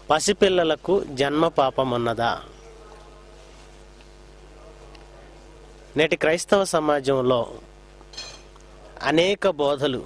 పసిపిల్లలకు జన్మ పాపం ఉన్నదా నేటి క్రైస్తవ సమాజంలో అనేక బోధలు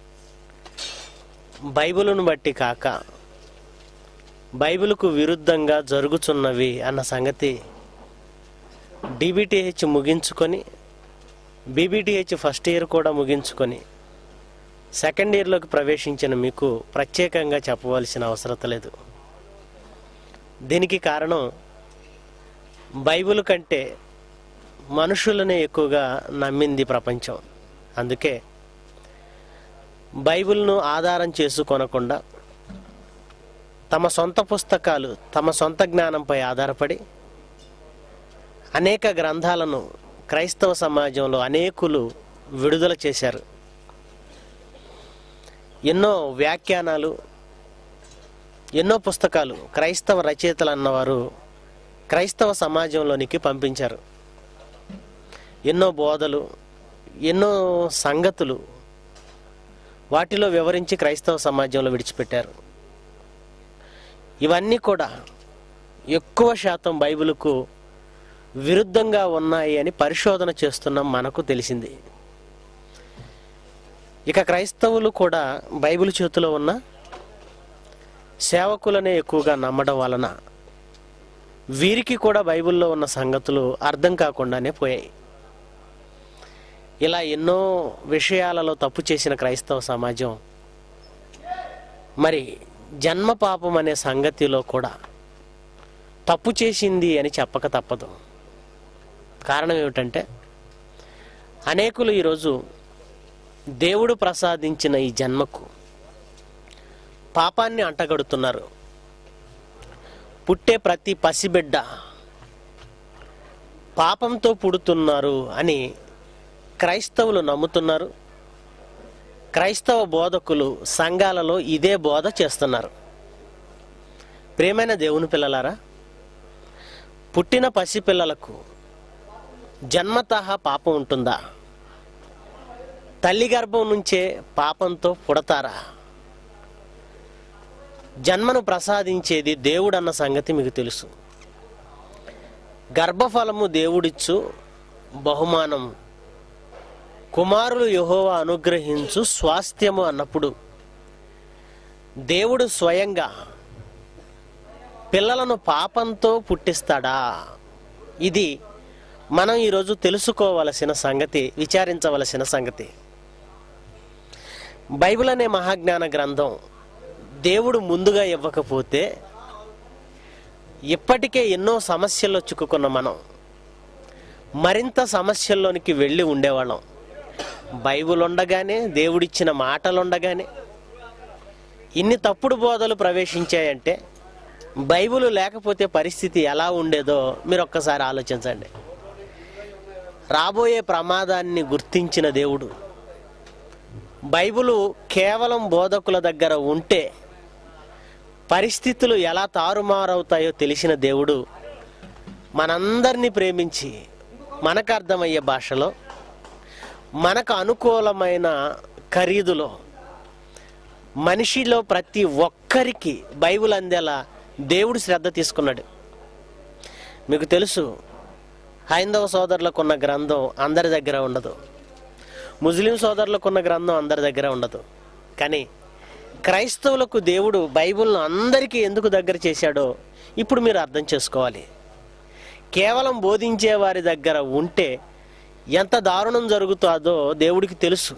బైబిలును బట్టి కాక బైబిలుకు విరుద్ధంగా జరుగుతున్నవి అన్న సంగతి డిబిటిహెచ్ ముగించుకొని బీబీటీహెచ్ ఫస్ట్ ఇయర్ కూడా ముగించుకొని సెకండ్ ఇయర్లోకి ప్రవేశించిన మీకు ప్రత్యేకంగా చెప్పవలసిన అవసరత లేదు దీనికి కారణం బైబిల్ కంటే మనుషులనే ఎక్కువగా నమ్మింది ప్రపంచం అందుకే బైబిల్ను ఆధారం చేసుకొనకుండా తమ సొంత పుస్తకాలు తమ సొంత జ్ఞానంపై ఆధారపడి అనేక గ్రంథాలను క్రైస్తవ సమాజంలో అనేకులు విడుదల చేశారు ఎన్నో వ్యాఖ్యానాలు ఎన్నో పుస్తకాలు క్రైస్తవ రచయితలు అన్నవారు క్రైస్తవ సమాజంలోనికి పంపించారు ఎన్నో బోధలు ఎన్నో సంగతులు వాటిలో వివరించి క్రైస్తవ సమాజంలో విడిచిపెట్టారు ఇవన్నీ కూడా ఎక్కువ శాతం బైబిల్కు విరుద్ధంగా ఉన్నాయి అని పరిశోధన చేస్తున్నాం మనకు తెలిసింది ఇక క్రైస్తవులు కూడా బైబిల్ చేతిలో ఉన్న సేవకులనే ఎక్కువగా నమ్మడం వలన వీరికి కూడా బైబిల్లో ఉన్న సంగతులు అర్థం కాకుండానే పోయాయి ఇలా ఎన్నో విషయాలలో తప్పు చేసిన క్రైస్తవ సమాజం మరి జన్మ పాపం అనే సంగతిలో కూడా తప్పు చేసింది అని చెప్పక తప్పదు కారణం ఏమిటంటే అనేకులు ఈరోజు దేవుడు ప్రసాదించిన ఈ జన్మకు పాపాన్ని అంటగడుతున్నారు పుట్టే ప్రతి పసిబిడ్డ పాపంతో పుడుతున్నారు అని క్రైస్తవులు నమ్ముతున్నారు క్రైస్తవ బోధకులు సంఘాలలో ఇదే బోధ చేస్తున్నారు ప్రేమైన దేవుని పిల్లలారా పుట్టిన పసిపిల్లలకు జన్మతః పాపం ఉంటుందా తల్లి గర్భం నుంచే పాపంతో పుడతారా జన్మను ప్రసాదించేది దేవుడన్న సంగతి మీకు తెలుసు గర్భఫలము దేవుడిచ్చు బహుమానం కుమారులు యహోవా అనుగ్రహించు స్వాస్థ్యము అన్నప్పుడు దేవుడు స్వయంగా పిల్లలను పాపంతో పుట్టిస్తాడా ఇది మనం ఈరోజు తెలుసుకోవలసిన సంగతి విచారించవలసిన సంగతి బైబిల్ అనే మహాజ్ఞాన గ్రంథం దేవుడు ముందుగా ఇవ్వకపోతే ఇప్పటికే ఎన్నో సమస్యల్లో చిక్కుకున్న మనం మరింత సమస్యల్లోనికి వెళ్ళి ఉండేవాళ్ళం బైబిల్ ఉండగానే దేవుడిచ్చిన మాటలు ఉండగానే ఇన్ని తప్పుడు బోధలు ప్రవేశించాయంటే బైబిల్ లేకపోతే పరిస్థితి ఎలా ఉండేదో మీరు ఒక్కసారి ఆలోచించండి రాబోయే ప్రమాదాన్ని గుర్తించిన దేవుడు బైబిలు కేవలం బోధకుల దగ్గర ఉంటే పరిస్థితులు ఎలా తారుమారవుతాయో తెలిసిన దేవుడు మనందరినీ ప్రేమించి మనకు అర్థమయ్యే భాషలో మనకు అనుకూలమైన ఖరీదులో మనిషిలో ప్రతి ఒక్కరికి బైబిల్ అందేలా దేవుడు శ్రద్ధ తీసుకున్నాడు మీకు తెలుసు హైందవ సోదరులకు ఉన్న గ్రంథం అందరి దగ్గర ఉండదు ముస్లిం సోదరులకు ఉన్న గ్రంథం అందరి దగ్గర ఉండదు కానీ క్రైస్తవులకు దేవుడు బైబిల్ను అందరికీ ఎందుకు దగ్గర చేశాడో ఇప్పుడు మీరు అర్థం చేసుకోవాలి కేవలం బోధించే వారి దగ్గర ఉంటే ఎంత దారుణం జరుగుతుందో దేవుడికి తెలుసు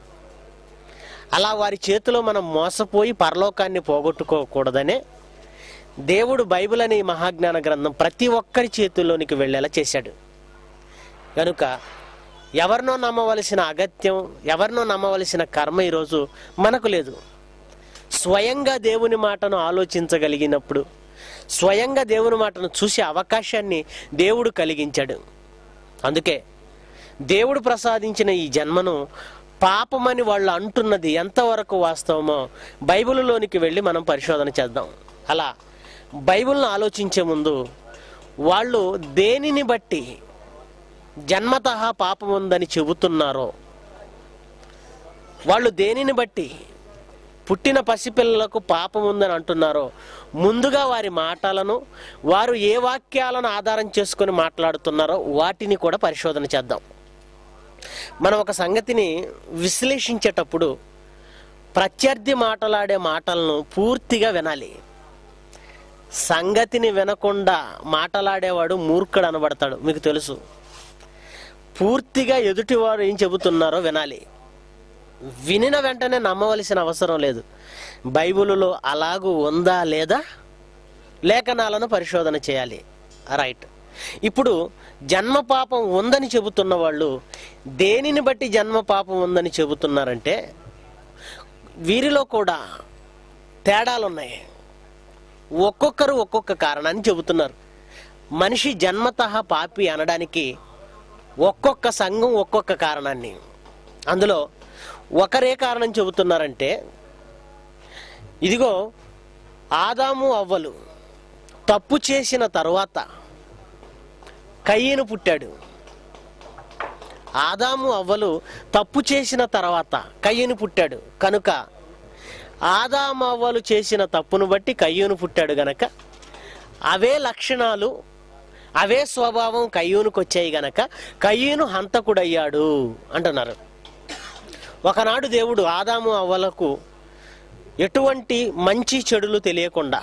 అలా వారి చేతిలో మనం మోసపోయి పరలోకాన్ని పోగొట్టుకోకూడదనే దేవుడు బైబిల్ అనే ఈ మహాజ్ఞాన గ్రంథం ప్రతి ఒక్కరి చేతుల్లోనికి వెళ్ళేలా చేశాడు కనుక ఎవరినో నమ్మవలసిన అగత్యం ఎవరినో నమ్మవలసిన కర్మ ఈరోజు మనకు లేదు స్వయంగా దేవుని మాటను ఆలోచించగలిగినప్పుడు స్వయంగా దేవుని మాటను చూసే అవకాశాన్ని దేవుడు కలిగించాడు అందుకే దేవుడు ప్రసాదించిన ఈ జన్మను పాపమని వాళ్ళు అంటున్నది ఎంతవరకు వాస్తవమో బైబిల్లోనికి వెళ్ళి మనం పరిశోధన చేద్దాం అలా బైబిల్ను ఆలోచించే ముందు వాళ్ళు దేనిని బట్టి జన్మత పాపం ఉందని చెబుతున్నారో వాళ్ళు దేనిని బట్టి పుట్టిన పసిపిల్లలకు పాపం ఉందని అంటున్నారో ముందుగా వారి మాటలను వారు ఏ వాక్యాలను ఆధారం చేసుకొని మాట్లాడుతున్నారో వాటిని కూడా పరిశోధన చేద్దాం మనం ఒక సంగతిని విశ్లేషించేటప్పుడు ప్రత్యర్థి మాట్లాడే మాటలను పూర్తిగా వినాలి సంగతిని వినకుండా మాట్లాడేవాడు మూర్ఖుడు అనబడతాడు మీకు తెలుసు పూర్తిగా ఎదుటివారు ఏం చెబుతున్నారో వినాలి వినిన వెంటనే నమ్మవలసిన అవసరం లేదు బైబిలులో అలాగూ ఉందా లేదా లేఖనాలను పరిశోధన చేయాలి రైట్ ఇప్పుడు జన్మ పాపం ఉందని చెబుతున్న వాళ్ళు దేనిని బట్టి జన్మ పాపం ఉందని చెబుతున్నారంటే వీరిలో కూడా తేడాలున్నాయి ఒక్కొక్కరు ఒక్కొక్క కారణాన్ని చెబుతున్నారు మనిషి జన్మతః పాపి అనడానికి ఒక్కొక్క సంఘం ఒక్కొక్క కారణాన్ని అందులో ఒకరే కారణం చెబుతున్నారంటే ఇదిగో ఆదాము అవ్వలు తప్పు చేసిన తరువాత కయ్యను పుట్టాడు ఆదాము అవ్వలు తప్పు చేసిన తర్వాత కయ్యను పుట్టాడు కనుక ఆదాము అవ్వలు చేసిన తప్పును బట్టి కయ్యూను పుట్టాడు గనక అవే లక్షణాలు అవే స్వభావం కయ్యూనుకు వచ్చాయి గనక కయ్యూను హంతకుడయ్యాడు అంటున్నారు ఒకనాడు దేవుడు ఆదాము అవ్వలకు ఎటువంటి మంచి చెడులు తెలియకుండా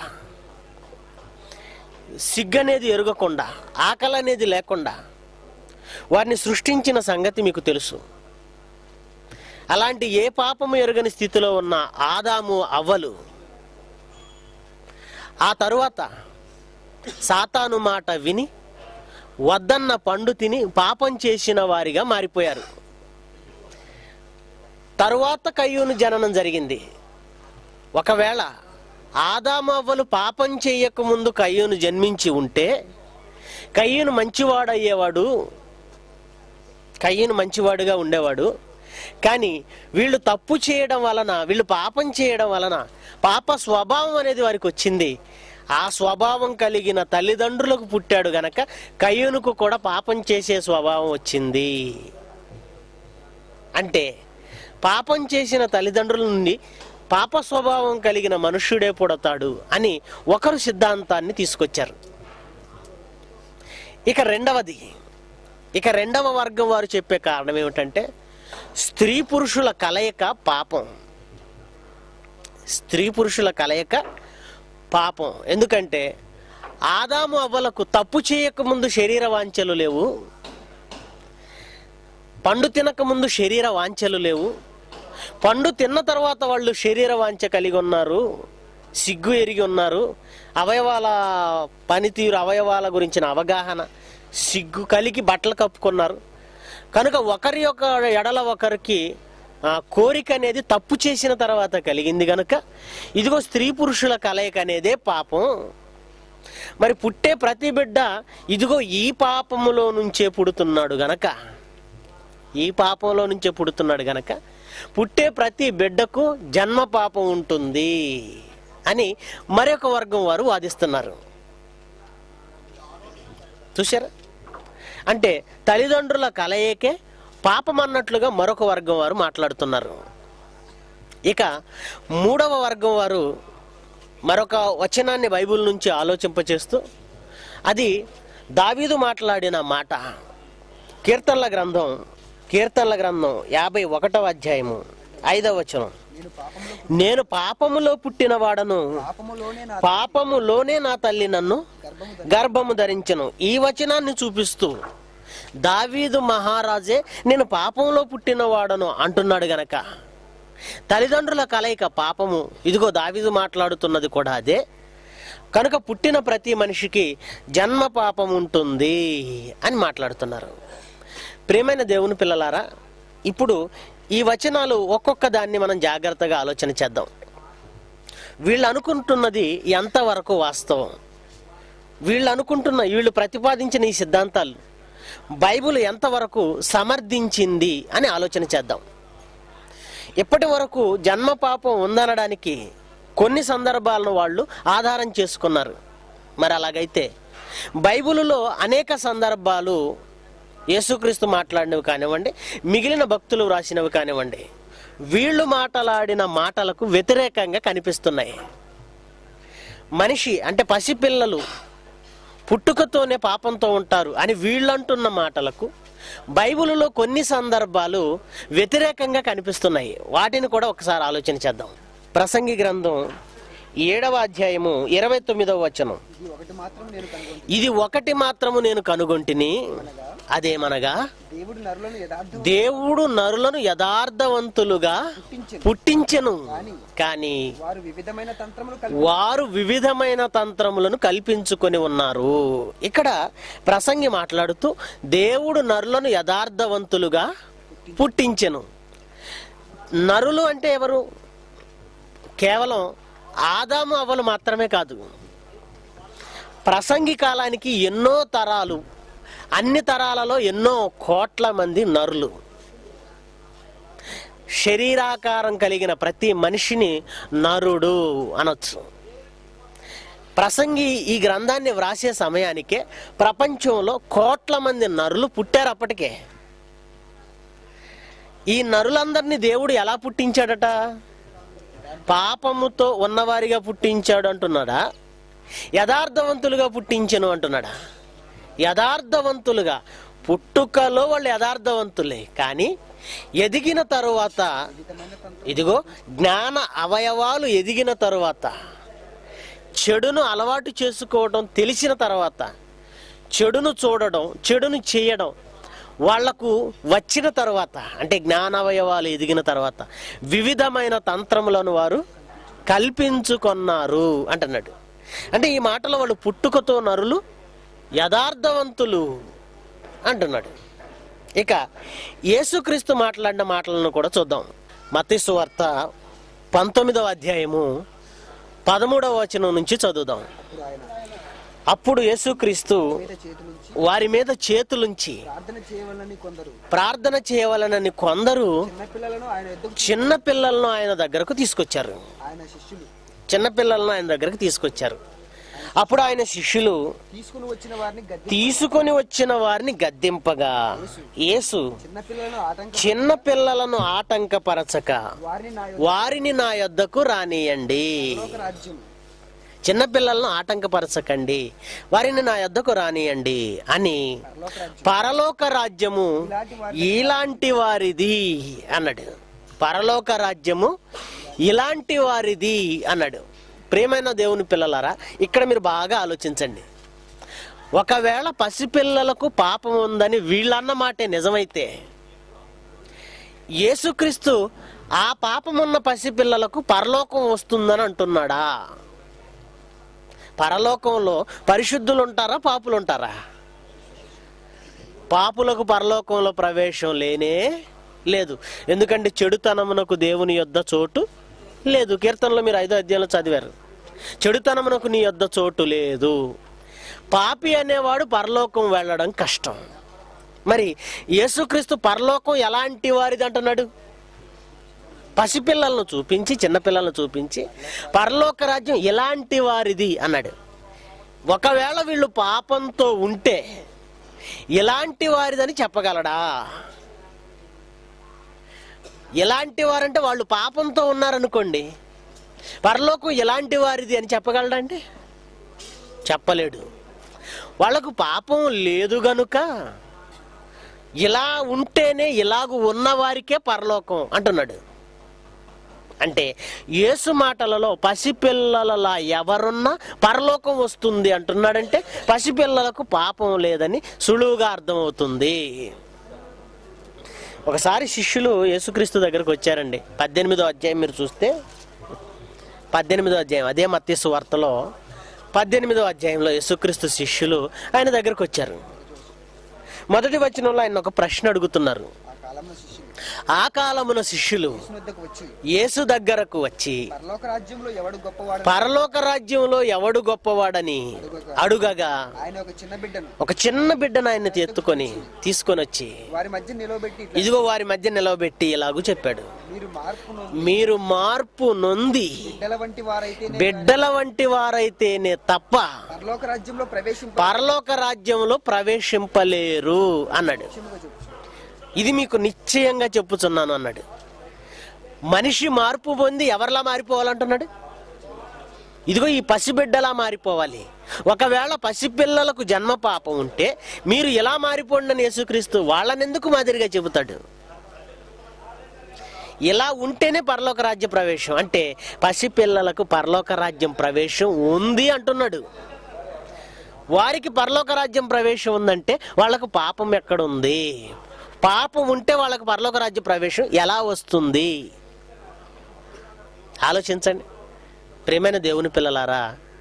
సిగ్గనేది ఎరగకుండా ఆకలి అనేది లేకుండా వారిని సృష్టించిన సంగతి మీకు తెలుసు అలాంటి ఏ పాపము ఎరగని స్థితిలో ఉన్న ఆదాము అవ్వలు ఆ తరువాత సాతాను మాట విని వద్దన్న పండు తిని పాపం చేసిన వారిగా మారిపోయారు తరువాత కయ్యూను జననం జరిగింది ఒకవేళ ఆదాము అవ్వలు పాపం చేయక ముందు కయ్యూను జన్మించి ఉంటే కయ్యూను మంచివాడయ్యేవాడు కయ్యూను మంచివాడుగా ఉండేవాడు కానీ వీళ్ళు తప్పు చేయడం వలన వీళ్ళు పాపం చేయడం వలన పాప స్వభావం అనేది వారికి వచ్చింది ఆ స్వభావం కలిగిన తల్లిదండ్రులకు పుట్టాడు గనక కయ్యూనుకు కూడా పాపం చేసే స్వభావం వచ్చింది అంటే పాపం చేసిన తల్లిదండ్రుల నుండి పాప స్వభావం కలిగిన మనుష్యుడే పుడతాడు అని ఒకరు సిద్ధాంతాన్ని తీసుకొచ్చారు ఇక రెండవది ఇక రెండవ వర్గం వారు చెప్పే కారణం ఏమిటంటే స్త్రీ పురుషుల కలయిక పాపం స్త్రీ పురుషుల కలయిక పాపం ఎందుకంటే ఆదాము అవ్వలకు తప్పు చేయకముందు శరీర వాంఛలు లేవు పండు తినకముందు శరీర వాంఛలు లేవు పండు తిన్న తర్వాత వాళ్ళు శరీర వాంఛ కలిగి ఉన్నారు సిగ్గు ఎరిగి ఉన్నారు అవయవాల పనితీరు అవయవాల గురించిన అవగాహన సిగ్గు కలిగి బట్టలు కప్పుకున్నారు కనుక ఒకరి యొక్క ఎడల ఒకరికి ఆ, కోరిక అనేది తప్పు చేసిన తర్వాత కలిగింది కనుక ఇదిగో స్త్రీ పురుషుల కలయిక అనేదే పాపం మరి పుట్టే ప్రతి బిడ్డ ఇదిగో ఈ పాపములో నుంచే పుడుతున్నాడు గనక ఈ పాపంలో నుంచే పుడుతున్నాడు గనక పుట్టే ప్రతి బిడ్డకు జన్మ పాపం ఉంటుంది అని మరొక వర్గం వారు వాదిస్తున్నారు చూసారా అంటే తల్లిదండ్రుల కలయికే పాపం అన్నట్లుగా మరొక వర్గం వారు మాట్లాడుతున్నారు ఇక మూడవ వర్గం వారు మరొక వచనాన్ని బైబిల్ నుంచి ఆలోచింపచేస్తూ అది దావీదు మాట్లాడిన మాట కీర్తనల గ్రంథం కీర్తనల గ్రంథం యాభై ఒకటవ అధ్యాయము ఐదవ వచనం నేను పాపంలో నేను పాపములో పుట్టిన వాడను పాపములోనే నా పాపములోనే నా తల్లి నన్ను గర్భము గర్భము ధరించను ఈ వచనాన్ని చూపిస్తూ దావీదు మహారాజే నేను పాపంలో పుట్టినవాడను అంటున్నాడు గనక తల్లిదండ్రుల కలయిక పాపము ఇదిగో దావీదు మాట్లాడుతున్నది కూడా అదే కనుక పుట్టిన ప్రతి మనిషికి జన్మ పాపం ఉంటుంది అని మాట్లాడుతున్నారు ప్రియమైన దేవుని పిల్లలారా ఇప్పుడు ఈ వచనాలు ఒక్కొక్క దాన్ని మనం జాగ్రత్తగా ఆలోచన చేద్దాం వీళ్ళు అనుకుంటున్నది ఎంతవరకు వాస్తవం వీళ్ళు అనుకుంటున్న వీళ్ళు ప్రతిపాదించిన ఈ సిద్ధాంతాలు బైబిల్ ఎంతవరకు సమర్థించింది అని ఆలోచన చేద్దాం ఇప్పటి వరకు జన్మ పాపం ఉందనడానికి కొన్ని సందర్భాలను వాళ్ళు ఆధారం చేసుకున్నారు మరి అలాగైతే బైబిలులో అనేక సందర్భాలు యేసుక్రీస్తు మాట్లాడినవి కానివ్వండి మిగిలిన భక్తులు వ్రాసినవి కానివ్వండి వీళ్ళు మాటలాడిన మాటలకు వ్యతిరేకంగా కనిపిస్తున్నాయి మనిషి అంటే పసిపిల్లలు పుట్టుకతోనే పాపంతో ఉంటారు అని వీళ్ళంటున్న మాటలకు బైబిలులో కొన్ని సందర్భాలు వ్యతిరేకంగా కనిపిస్తున్నాయి వాటిని కూడా ఒకసారి ఆలోచన చేద్దాం ప్రసంగి గ్రంథం ఏడవ అధ్యాయము ఇరవై తొమ్మిదవ వచనం ఇది ఒకటి మాత్రం నేను కనుగొంటి ఇది ఒకటి మాత్రము నేను కనుగొంటిని అదేమనగా దేవుడు నరులను యథార్థం దేవుడు నరులను యథార్థవంతులుగా పుట్టించెను పుట్టించెను కానీ వారు వివిధమైన తంత్రములు కలిగి వారు వివిధమైన తంత్రములను కల్పించుకొని ఉన్నారు ఇక్కడ ప్రసంగి మాట్లాడుతూ దేవుడు నరులను యథార్థవంతులుగా పుట్టించెను నరులు అంటే ఎవరు కేవలం ఆదాము అవ్వలు మాత్రమే కాదు ప్రసంగి కాలానికి ఎన్నో తరాలు అన్ని తరాలలో ఎన్నో కోట్ల మంది నరులు శరీరాకారం కలిగిన ప్రతి మనిషిని నరుడు అనొచ్చు ప్రసంగి ఈ గ్రంథాన్ని వ్రాసే సమయానికే ప్రపంచంలో కోట్ల మంది నరులు పుట్టారు అప్పటికే ఈ నరులందరినీ దేవుడు ఎలా పుట్టించాడట పాపముతో ఉన్నవారిగా పుట్టించాడు అంటున్నాడా యథార్థవంతులుగా పుట్టించను అంటున్నాడా యథార్థవంతులుగా పుట్టుకలో వాళ్ళు యథార్థవంతులే కానీ ఎదిగిన తరువాత వివిధమైన తంత్రం ఇదిగో జ్ఞాన అవయవాలు ఎదిగిన తరువాత చెడును అలవాటు చేసుకోవడం తెలిసిన తర్వాత చెడును చూడడం చెడును చేయడం వాళ్లకు వచ్చిన తర్వాత అంటే జ్ఞానావయవాలు ఎదిగిన తర్వాత వివిధమైన తంత్రములను వారు కల్పించుకొన్నారు అంటున్నాడు అంటే ఈ మాటలో వాళ్ళు పుట్టుకతో నరులు యథార్థవంతులు అంటున్నాడు ఇక యేసుక్రీస్తు మాట్లాడిన మాటలను కూడా చూద్దాం మత్తిసు వార్త పంతొమ్మిదవ అధ్యాయము పదమూడవ వచనం నుంచి చదువుదాం అప్పుడు ఆయన అప్పుడు యేసుక్రీస్తు మీద చేతులుంచి వారి మీద చేతులుంచి ప్రార్థన చేయవలని కొందరు ప్రార్థన చేయవలనని కొందరు చిన్నపిల్లలను ఆయన ఎద్దుకు చిన్న పిల్లలను ఆయన దగ్గరకు తీసుకొచ్చారు ఆయన శిష్యులు చిన్న పిల్లలను ఆయన దగ్గరకు తీసుకొచ్చారు అప్పుడు ఆయన శిష్యులు తీసుకుని వచ్చిన వారిని గద్ది తీసుకొని వచ్చిన వారిని గద్దింపగా యేసు చిన్నపిల్లలను ఆటంక చిన్న పిల్లలను ఆటంకపరచక వారిని నా వారిని నా యొద్దకు రానియండి యొక్క రాజ్యం చిన్నపిల్లలను ఆటంకపరచకండి వారిని నా యొద్దకు రానియండి అని పరలోక రాజ్యం పరలోక రాజ్యము ఇలాంటి వారిది అన్నాడు పరలోక రాజ్యము ఇలాంటి వారిది అన్నాడు ప్రియమైన దేవుని పిల్లలారా ఇక్కడ మీరు బాగా ఆలోచించండి ఒకవేళ పసిపిల్లలకు పాపం ఉందని వీళ్ళన్న మాటే నిజమైతే యేసుక్రీస్తు ఆ పాపమున్న పసిపిల్లలకు పరలోకం వస్తుందని అంటున్నాడా పరలోకంలో పరిశుద్ధులు ఉంటారా పాపులు ఉంటారా పాపులకు పరలోకంలో ప్రవేశం లేనే లేదు ఎందుకంటే చెడుతనమునకు దేవుని యొద్ద చోటు లేదు కీర్తనలో మీరు ఐదో అధ్యాయంలో చదివారు చెడుతనమునకు నీ యొద్ద చోటు లేదు పాపి అనేవాడు పరలోకం వెళ్ళడం కష్టం మరి యేసుక్రీస్తు పరలోకం ఎలాంటి వారిది అంటున్నాడు పసిపిల్లలను చూపించి చిన్నపిల్లలను చూపించి పరలోక రాజ్యం ఇలాంటి వారిది అన్నాడు ఒకవేళ వీళ్ళు పాపంతో ఉంటే ఇలాంటి వారిదని చెప్పగలడా ఎలాంటి వారంటే వాళ్ళు పాపంతో ఉన్నారనుకోండి పరలోకం ఎలాంటి వారిది అని చెప్పగలడా అండి చెప్పలేడు వాళ్ళకు పాపం లేదు గనుక ఇలా ఉంటేనే ఇలాగ ఉన్న వారికే పరలోకం అంటున్నాడు అంటే యేసు మాటలలో పసిపిల్లలలా ఎవరున్నా పరలోకం వస్తుంది అంటున్నాడంటే పసిపిల్లలకు పాపం లేదని సులువుగా అర్థమవుతుంది ఒకసారి శిష్యులు యేసుక్రీస్తు దగ్గరకు వచ్చారండి పద్దెనిమిదో అధ్యాయం మీరు చూస్తే పద్దెనిమిదో అధ్యాయం అదే మత్స్సు వార్తలో పద్దెనిమిదో అధ్యాయంలో యేసుక్రీస్తు శిష్యులు ఆయన దగ్గరకు వచ్చారు మొదటి వచనంలో ఆయన ఒక ప్రశ్న అడుగుతున్నారు ఆ కాలంలో శిష్యులు ఆ కాలమున శిష్యులు యేసు వద్దకు వచ్చి యేసు దగ్గరకు వచ్చి పరలోక రాజ్యంలో ఎవడు గొప్పవాడు పరలోక రాజ్యంలో ఎవడు గొప్పవాడని అడుగగా ఆయన ఒక చిన్న బిడ్డను ఒక చిన్న బిడ్డను ఆయన ఎత్తుకొని తీసుకొని వచ్చి వారి మధ్య నిలవబెట్టి ఇట్లా, ఇదిగో వారి మధ్య నిలవబెట్టి ఇలాగూ చెప్పాడు మీరు మార్పును మీరు మార్పు నొంది బిడ్డల వంటి వారైతేనే బిడ్డల వంటి వారైతేనే తప్ప పరలోక రాజ్యంలో ప్రవేశింప పరలోక రాజ్యంలో ప్రవేశింపలేరు అన్నాడు నిశ్చయముగా చెప్పు. ఇది మీకు నిశ్చయంగా చెప్పుచున్నాను అన్నాడు మనిషి మార్పు పొంది ఎవరిలా మారిపోవాలంటున్నాడు ఇదిగో ఈ పసిబిడ్డలా మారిపోవాలి ఒకవేళ పసిపిల్లలకు జన్మ పాపం ఉంటే మీరు ఇలా మారిపోండి అని యేసుక్రీస్తు వాళ్ళనెందుకు మాదిరిగా చెబుతాడు ఇలా ఉంటేనే పరలోక రాజ్య ప్రవేశం అంటే పసిపిల్లలకు పరలోక రాజ్యం ప్రవేశం ఉంది అంటున్నాడు వారికి పరలోక రాజ్యం ప్రవేశం ఉందంటే వాళ్ళకు పాపం ఎక్కడుంది పాపం ఉంటే వాళ్ళకు పరలోక రాజ్య ప్రవేశం ఎలా వస్తుంది ఆలోచించండి ప్రేమైన దేవుని పిల్లలారా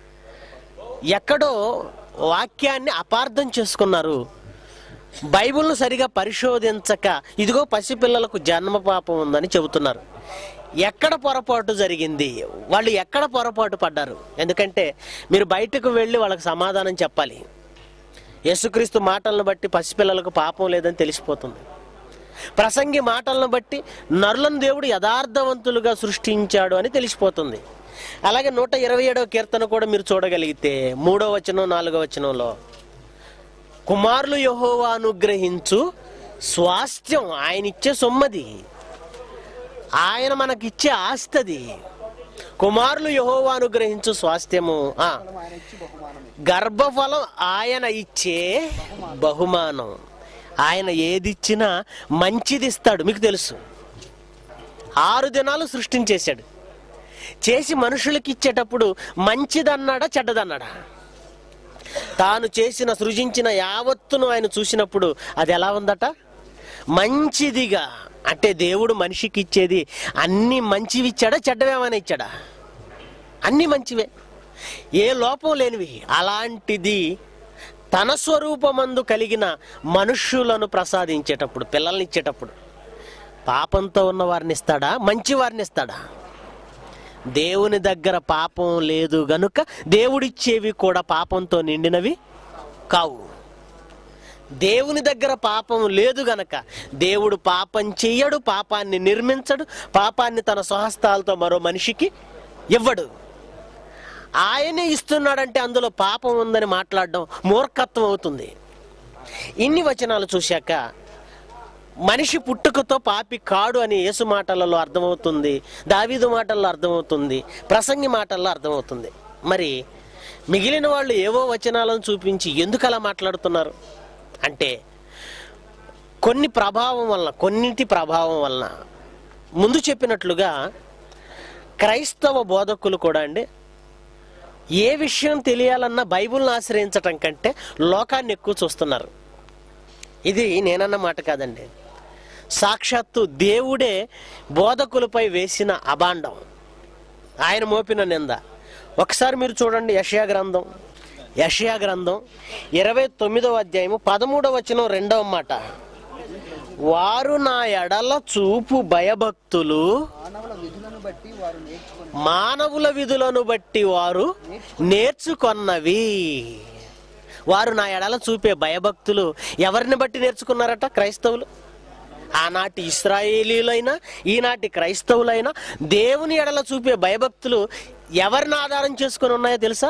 ఎక్కడో వాక్యాన్ని అపార్థం చేసుకున్నారు బైబిల్ను సరిగా పరిశోధించక ఇదిగో పసిపిల్లలకు జన్మ పాపం ఉందని చెబుతున్నారు ఎక్కడ పొరపాటు జరిగింది వాళ్ళు ఎక్కడ పొరపాటు పడ్డారు ఎందుకంటే మీరు బయటకు వెళ్ళి వాళ్ళకి సమాధానం చెప్పాలి యేసుక్రీస్తు మాటలను బట్టి పసిపిల్లలకు పాపం లేదని తెలిసిపోతుంది ప్రసంగి మాటలను బట్టి నరులను దేవుడు యథార్థవంతులుగా సృష్టించాడు అని తెలిసిపోతుంది అలాగే నూట ఇరవై ఏడవ కీర్తన కూడా మీరు చూడగలిగితే మూడో వచనం నాలుగో వచనంలో కుమారులు యహోవా అనుగ్రహించు స్వాస్థ్యం ఆయన ఇచ్చే సొమ్మది ఆయన మనకిచ్చే ఆస్తది కుమారులు యహోవా అనుగ్రహించు స్వాస్థ్యము ఆ ఫలం ఆయన ఇచ్చి బహుమానమే గర్భఫలం ఆయన ఇచ్చే బహుమానం ఆయన ఏదిచ్చినా మంచిది ఇస్తాడు మీకు తెలుసు ఆరు దినాలు సృష్టించేశాడు చేసి మనుషులకి ఇచ్చేటప్పుడు మంచిదన్నాడా చెడ్డదన్నాడా తాను చేసిన సృజించిన యావత్తును ఆయన చూసినప్పుడు అది ఎలా ఉందట మంచిదిగా అంటే దేవుడు మనిషికి ఇచ్చేది అన్ని మంచివి ఇచ్చాడా చెడ్డవేమైనా ఇచ్చాడా అన్ని మంచివే ఏ లోపం లేనివి అలాంటిది తన స్వరూపమందు కలిగిన మనుష్యులను ప్రసాదించేటప్పుడు పిల్లల్ని ఇచ్చేటప్పుడు పాపంతో ఉన్న వారిని ఇస్తాడా మంచి వారిని ఇస్తాడా దేవుని దగ్గర పాపం లేదు గనుక దేవుడిచ్చేవి కూడా పాపంతో నిండినవి కావు దేవుని దగ్గర పాపం లేదు గనక దేవుడు పాపం చెయ్యడు పాపాన్ని నిర్మించడు పాపాన్ని తన స్వహస్తాలతో మరో మనిషికి ఇవ్వడు ఆయనే ఇస్తున్నాడంటే అందులో పాపం ఉందని మాట్లాడడం మూర్ఖత్వం అవుతుంది ఇన్ని వచనాలు చూశాక మనిషి పుట్టుకతో పాపి కాడు అని యేసు మాటలలో అర్థమవుతుంది దావీదు మాటల్లో అర్థమవుతుంది ప్రసంగి మాటల్లో అర్థమవుతుంది మరి మిగిలిన వాళ్ళు ఏవో వచనాలను చూపించి ఎందుకు అలా మాట్లాడుతున్నారు అంటే కొన్ని ప్రభావం వలన కొన్నింటి ప్రభావం వలన ముందు చెప్పినట్లుగా క్రైస్తవ బోధకులు కూడా అండి ఏ విషయం తెలియాలన్నా బైబిల్ని ఆశ్రయించటం కంటే లోకాన్ని ఎక్కువ చూస్తున్నారు ఇది నేనన్న మాట కాదండి సాక్షాత్తు దేవుడే బోధకులపై వేసిన అబాండం ఆయన మోపిన నింద ఒకసారి మీరు చూడండి యషయా గ్రంథం యషయా గ్రంథం ఇరవై తొమ్మిదవ అధ్యాయము పదమూడవ వచనం రెండవ మాట వారు నా ఎడల చూపు భయభక్తులు మానవుల విధులను బట్టి వారు నేర్చుకుని మానవుల విధులను బట్టి వారు నేర్చుకొన్నవి వారు నా ఎడల చూపే భయభక్తులు ఎవరిని బట్టి నేర్చుకున్నారట క్రైస్తవులు ఆనాటి ఇస్రాయేలీలైనా ఈనాటి క్రైస్తవులైనా దేవుని ఎడల చూపే భయభక్తులు ఎవరిని ఆధారం చేసుకొని ఉన్నాయో తెలుసా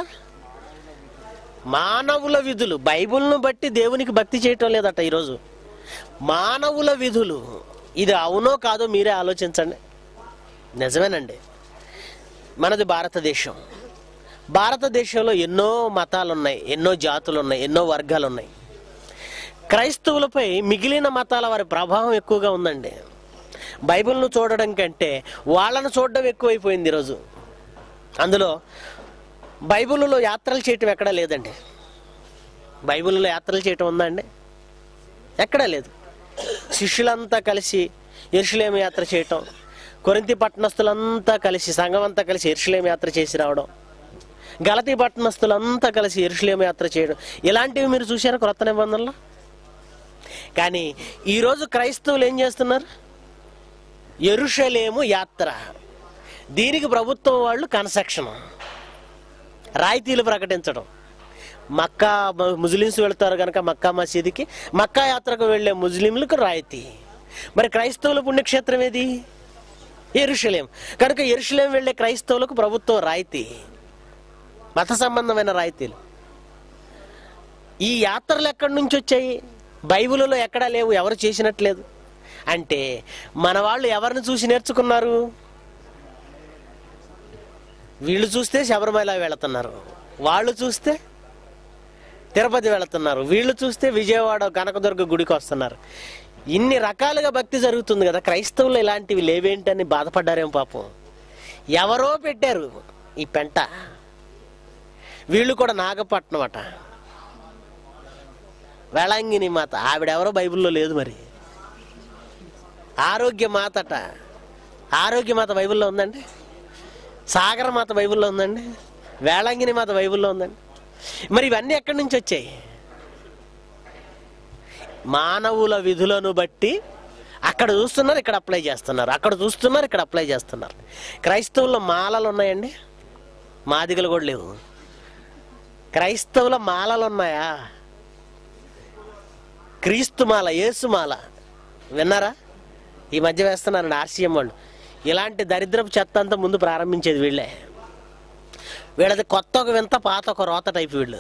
మానవుల విధులు బైబిల్ను బట్టి దేవునికి భక్తి చేయటం లేదట ఈరోజు మానవుల విధులు ఇది అవునో కాదో మీరే ఆలోచించండి నిజమేనండి మనది భారతదేశం భారతదేశంలో ఎన్నో మతాలు ఉన్నాయి ఎన్నో జాతులు ఉన్నాయి ఎన్నో వర్గాలు ఉన్నాయి క్రైస్తవులపై మిగిలిన మతాల వారి ప్రభావం ఎక్కువగా ఉందండి బైబిల్ను చూడడం కంటే వాళ్ళను చూడడం ఎక్కువైపోయింది ఈరోజు అందులో బైబిల్లో యాత్రలు చేయటం ఎక్కడా లేదండి బైబిల్లో యాత్రలు చేయటం ఉందా అండి ఎక్కడా లేదు శిష్యులంతా కలిసి ఎరుషులేం యాత్ర చేయటం కొరింతి పట్టణస్తులంతా కలిసి సంఘం అంతా కలిసి ఎరుషులేం యాత్ర చేసి రావడం గలతీ పట్టణస్తులంతా కలిసి ఎరుషులేం యాత్ర చేయడం ఇలాంటివి మీరు చూశారా క్రొత్త నిబంధనలో కానీ ఈరోజు క్రైస్తవులు ఏం చేస్తున్నారు ఎరుషలేము యాత్ర దీనికి ప్రభుత్వం వాళ్ళు కన్స్ట్రక్షన్ రాయితీలు ప్రకటించడం మక్కా మ- ముస్లిమ్స్ వెళ్తారు కనుక మక్కా మసీదుకి మక్కా యాత్రకు వెళ్ళే ముస్లింలకు రాయితీ మరి క్రైస్తవుల పుణ్యక్షేత్రం ఏది ఎరుషలేం కనుక ఎరుషలేం వెళ్ళే క్రైస్తవులకు ప్రభుత్వం రాయితీ మత సంబంధమైన రాయితీలు ఈ యాత్రలు ఎక్కడి నుంచి వచ్చాయి బైబిల్లో ఎక్కడా లేవు ఎవరు చేసినట్లేదు అంటే మన వాళ్ళు ఎవరిని చూసి నేర్చుకున్నారు వీళ్ళు చూస్తే శబరిమల వెళుతున్నారు వాళ్ళు చూస్తే తిరుపతి వెళుతున్నారు వీళ్ళు చూస్తే విజయవాడ కనకదుర్గ గుడికి వస్తున్నారు ఇన్ని రకాలుగా భక్తి జరుగుతుంది కదా క్రైస్తవులు ఇలాంటివి లేవేంటని బాధపడ్డారేమో పాపం ఎవరో పెట్టారు ఈ పెంట వీళ్ళు కూడా నాగపట్నం అట వేళాంగిని మాత ఆవిడెవరో బైబిల్లో లేదు మరి ఆరోగ్య మాత అట ఆరోగ్య మాత బైబిల్లో ఉందండి సాగర మాత బైబిల్లో ఉందండి వేళాంగిని మాత బైబిల్లో ఉందండి మరి ఇవన్నీ ఎక్కడి నుంచి వచ్చాయి మానవుల విధులను బట్టి అక్కడ చూస్తున్నారు ఇక్కడ అప్లై చేస్తున్నారు అక్కడ చూస్తున్నారు ఇక్కడ అప్లై చేస్తున్నారు క్రైస్తవుల మాలలు ఉన్నాయండి మాదిగలు కూడా లేవు క్రైస్తవుల మాలలు ఉన్నాయా క్రీస్తు మాల యేసు మాల విన్నారా ఈ మధ్య వేస్తున్నారండి ఆర్సీఎం వాళ్ళు ఇలాంటి దరిద్రపు చెత్త అంతా ముందు ప్రారంభించేది వీళ్ళే వీళ్ళది కొత్త ఒక వింత పాత ఒక రోత టైప్ వీళ్ళు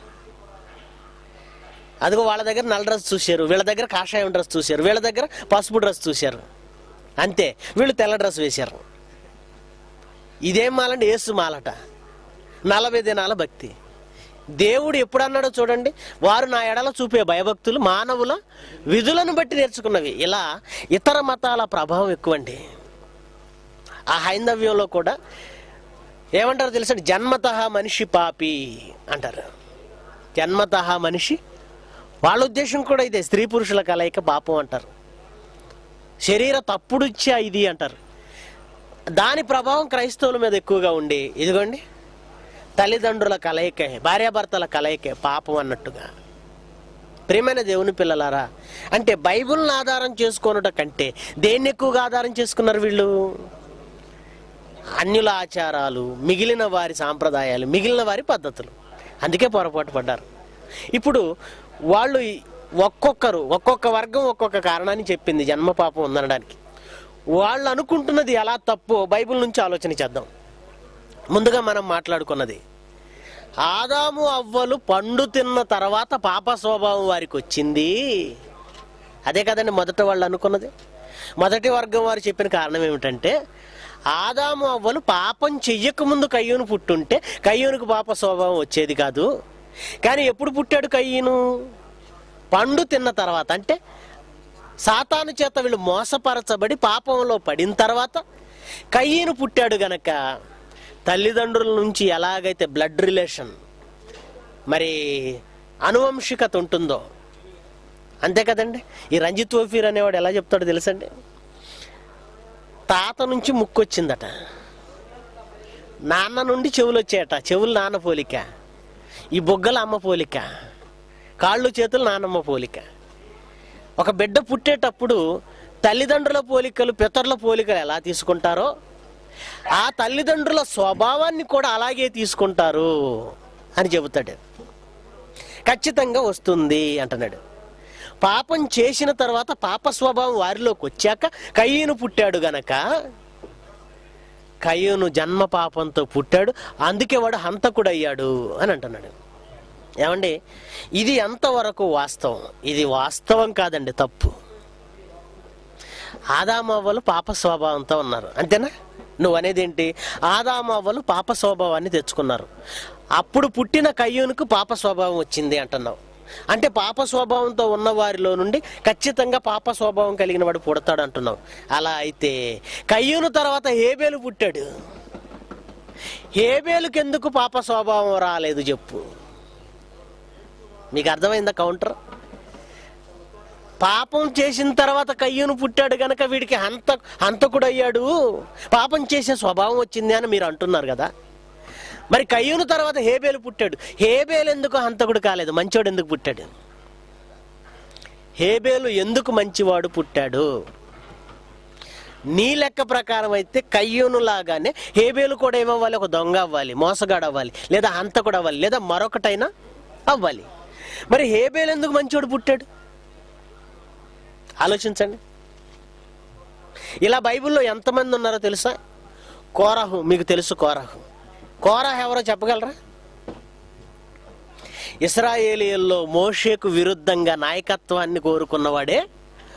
అదిగో వాళ్ళ దగ్గర నల్ల డ్రెస్ చూశారు వీళ్ళ దగ్గర కాషాయం డ్రెస్ చూశారు వీళ్ళ దగ్గర పసుపు డ్రెస్ చూశారు అంతే వీళ్ళు తెల్ల డ్రెస్ వేశారు ఇదేం మాలంటే ఏసు మాలట నలభై దినాల భక్తి దేవుడు ఎప్పుడన్నాడో చూడండి వారు నా ఎడల చూపే భయభక్తులు మానవుల విధులను బట్టి నేర్చుకున్నవి ఇలా ఇతర మతాల ప్రభావం ఎక్కువండి ఆ హైందవ్యంలో కూడా ఏమంటారు తెలుసా జన్మత మనిషి పాపి అంటారు జన్మత మనిషి వాళ్ళ ఉద్దేశం కూడా ఇదే స్త్రీ పురుషుల కలయిక పాపం అంటారు శరీర తప్పుడుచ్చా ఇది అంటారు దాని ప్రభావం క్రైస్తవుల మీద ఎక్కువగా ఉండి ఇదిగోండి తల్లిదండ్రుల కలయికే భార్యాభర్తల కలయికే పాపం అన్నట్టుగా ప్రియమైన దేవుని పిల్లలారా అంటే బైబిల్ని ఆధారం చేసుకొనుట కంటే దేన్ని ఎక్కువగా ఆధారం చేసుకున్నారు వీళ్ళు అన్యుల ఆచారాలు మిగిలిన వారి సాంప్రదాయాలు మిగిలిన వారి పద్ధతులు అందుకే పొరపాటు పడ్డారు ఇప్పుడు వాళ్ళు ఈ- ఒక్కొక్కరు ఒక్కొక్క వర్గం ఒక్కొక్క కారణాన్ని చెప్పింది జన్మ పాపం ఉందనడానికి వాళ్ళు అనుకుంటున్నది ఎలా తప్పు బైబిల్ నుంచి ఆలోచన చేద్దాం ముందుగా మనం మాట్లాడుకున్నది ఆదాము అవ్వలు పండు తిన్న తర్వాత పాప స్వభావం వారికి వచ్చింది అదే కదండి మొదట వాళ్ళు అనుకున్నది మొదటి వర్గం వారు చెప్పిన కారణం ఏమిటంటే ఆదాము అవ్వలు పాపం చెయ్యక ముందు కయ్యూను పుట్టుంటే కయ్యూనుకు పాప స్వభావం వచ్చేది కాదు కానీ ఎప్పుడు పుట్టాడు కయ్యూను పండు తిన్న తర్వాత అంటే సాతాను చేత వీళ్ళు మోసపరచబడి పాపంలో పడిన తర్వాత కయ్యను పుట్టాడు గనక తల్లిదండ్రుల నుంచి ఎలాగైతే బ్లడ్ రిలేషన్ మరి అనువంశికత ఉంటుందో అంతే కదండి ఈ రంజిత్ ఓఫీర్ అనేవాడు ఎలా చెప్తాడో తెలుసండి తాత నుంచి ముక్కు వచ్చిందట నాన్న నుండి చెవులు వచ్చాయట చెవులు నాన్న పోలిక ఈ బొగ్గల అమ్మ పోలిక కాళ్ళు చేతులు నాన్నమ్మ పోలిక ఒక బిడ్డ పుట్టేటప్పుడు తల్లిదండ్రుల పోలికలు పితరుల పోలికలు ఎలా తీసుకుంటారో ఆ తల్లిదండ్రుల స్వభావాన్ని కూడా అలాగే తీసుకుంటారు అని చెబుతాడు ఖచ్చితంగా వస్తుంది అంటున్నాడు పాపం చేసిన తర్వాత పాప స్వభావం వారిలోకి వచ్చాక కయ్యను పుట్టాడు గనక కయ్యూను జన్మ పాపంతో పుట్టాడు అందుకే వాడు హంతకుడు అయ్యాడు అని అంటున్నాడు ఏమండి ఇది ఎంతవరకు వాస్తవం ఇది వాస్తవం కాదండి తప్పు ఆదామవ్వలు పాప స్వభావంతో ఉన్నారు అంతేనా నువ్వు అనేది ఏంటి ఆదామవ్వలు పాప స్వభావాన్ని తెచ్చుకున్నారు అప్పుడు పుట్టిన కయ్యూనుకు పాప స్వభావం వచ్చింది అంటున్నావు అంటే పాప స్వభావంతో ఉన్న వారిలో నుండి ఖచ్చితంగా పాప స్వభావం కలిగిన వాడు పుడతాడు అంటున్నావు అలా అయితే కయ్యూను తర్వాత హేబేలు పుట్టాడు హేబేలుకి ఎందుకు పాప స్వభావం రాలేదు చెప్పు మీకు అర్థమైందా కౌంటర్ పాపం చేసిన తర్వాత కయ్యూను పుట్టాడు గనక వీడికి హంత హంతకుడు అయ్యాడు పాపం చేసే స్వభావం వచ్చింది అని మీరు అంటున్నారు కదా మరి కయ్యూను తర్వాత హేబేలు పుట్టాడు హేబేలు ఎందుకు హంతకుడు కాలేదు మంచోడు ఎందుకు పుట్టాడు హేబేలు ఎందుకు మంచివాడు పుట్టాడు నీ లెక్క ప్రకారం అయితే కయ్యూను లాగానే హేబేలు కూడా ఏమవ్వాలి ఒక దొంగ అవ్వాలి మోసగాడు అవ్వాలి లేదా హంతకుడు అవ్వాలి లేదా మరొకటైనా అవ్వాలి మరి హేబేలు ఎందుకు మంచోడు పుట్టాడు ఆలోచించండి ఇలా బైబిల్లో ఎంతమంది ఉన్నారో తెలుసా కోరాహు మీకు తెలుసు కోరాహు కోరాహు ఎవరో చెప్పగలరా ఇస్రాయేలీల్లో మోషేకు విరుద్ధంగా నాయకత్వాన్ని కోరుకున్నవాడే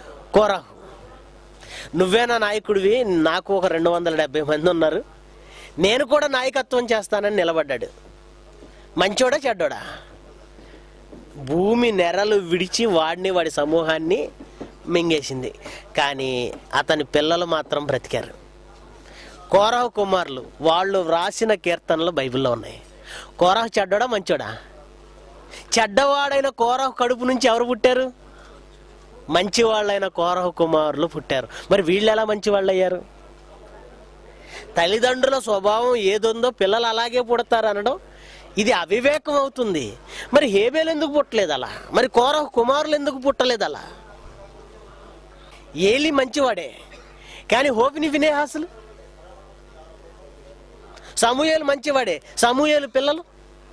కోరాహు నువ్వేనా నాయకుడివి నాకు ఒక రెండు వందల డెబ్బై మంది ఉన్నారు నేను కూడా నాయకత్వం చేస్తానని నిలబడ్డాడు మంచోడా చెడ్డోడా భూమి నెరలు విడిచి వాడిని వాడి సమూహాన్ని మింగేసింది కానీ అతని పిల్లలు మాత్రం బ్రతికారు కోరహ కుమారులు వాళ్ళు వ్రాసిన కీర్తనలు బైబిల్లో ఉన్నాయి కోరహ చెడ్డోడా మంచోడా చెడ్డవాడైన కోరహ కడుపు నుంచి ఎవరు పుట్టారు మంచి వాళ్ళైన కోరహ కుమారులు పుట్టారు మరి వీళ్ళు ఎలా మంచి వాళ్ళు అయ్యారు తల్లిదండ్రుల స్వభావం ఏదుందో పిల్లలు అలాగే పుడతారు అనడం ఇది అవివేకం అవుతుంది మరి హేబేలు ఎందుకు పుట్టలేదు అలా మరి కోరహ కుమారులు ఎందుకు పుట్టలేదు అలా ఏలి మంచివాడే కానీ హోపిని వినేహాసులు సమూహలు మంచివాడే సమూహలు పిల్లలు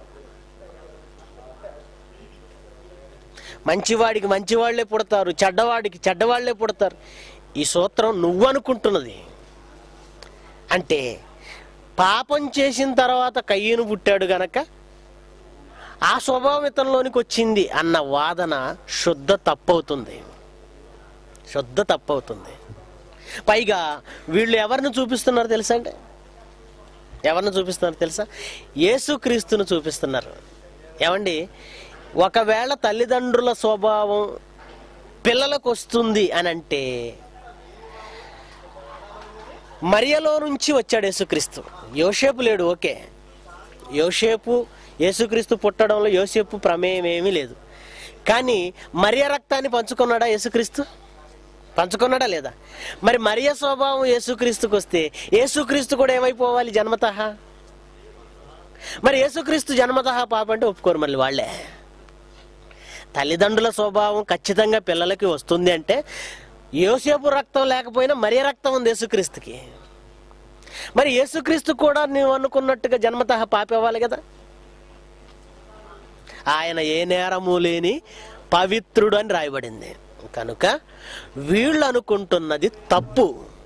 మంచివాడికి మంచివాళ్లే పుడతారు చెడ్డవాడికి చెడ్డవాళ్లే పుడతారు ఈ సూత్రం నువ్వు అనుకుంటున్నది అంటే పాపం చేసిన తర్వాత కయ్యను పుట్టాడు గనక ఆ స్వభావం ఇతనిలోనికి వచ్చింది అన్న వాదన శుద్ధ తప్పవుతుంది శుద్ధ తప్పవుతుంది పైగా వీళ్ళు ఎవరిని చూపిస్తున్నారు తెలుసా అంటే ఎవరిని చూపిస్తున్నారు తెలుసా యేసుక్రీస్తును చూపిస్తున్నారు ఏమండి ఒకవేళ తల్లిదండ్రుల స్వభావం పిల్లలకు వస్తుంది అని అంటే మరియలో నుంచి వచ్చాడు యేసుక్రీస్తు యోసేపు లేడు ఓకే యోసేపు యేసుక్రీస్తు పుట్టడంలో యోసేపు ప్రమేయం ఏమీ లేదు కానీ మరియ రక్తాన్ని పంచుకున్నాడా యేసుక్రీస్తు పంచుకున్నాడా లేదా మరి మరియ స్వభావం యేసుక్రీస్తుకు వస్తే యేసుక్రీస్తు కూడా ఏమైపోవాలి జన్మతః మరి యేసుక్రీస్తు జన్మతః పాప అంటే ఒప్పుకోరు మళ్ళీ వాళ్ళే తల్లిదండ్రుల స్వభావం ఖచ్చితంగా పిల్లలకి వస్తుంది అంటే యోసేపు రక్తం లేకపోయినా మరియ రక్తం ఉంది యేసుక్రీస్తుకి మరి యేసుక్రీస్తు కూడా నువ్వు అనుకున్నట్టుగా జన్మతః పాపేవాలి కదా ఆయన ఏ నేరము లేని పవిత్రుడు అని రాయబడింది కనుక వీళ్ళు అనుకుంటున్నది తప్పు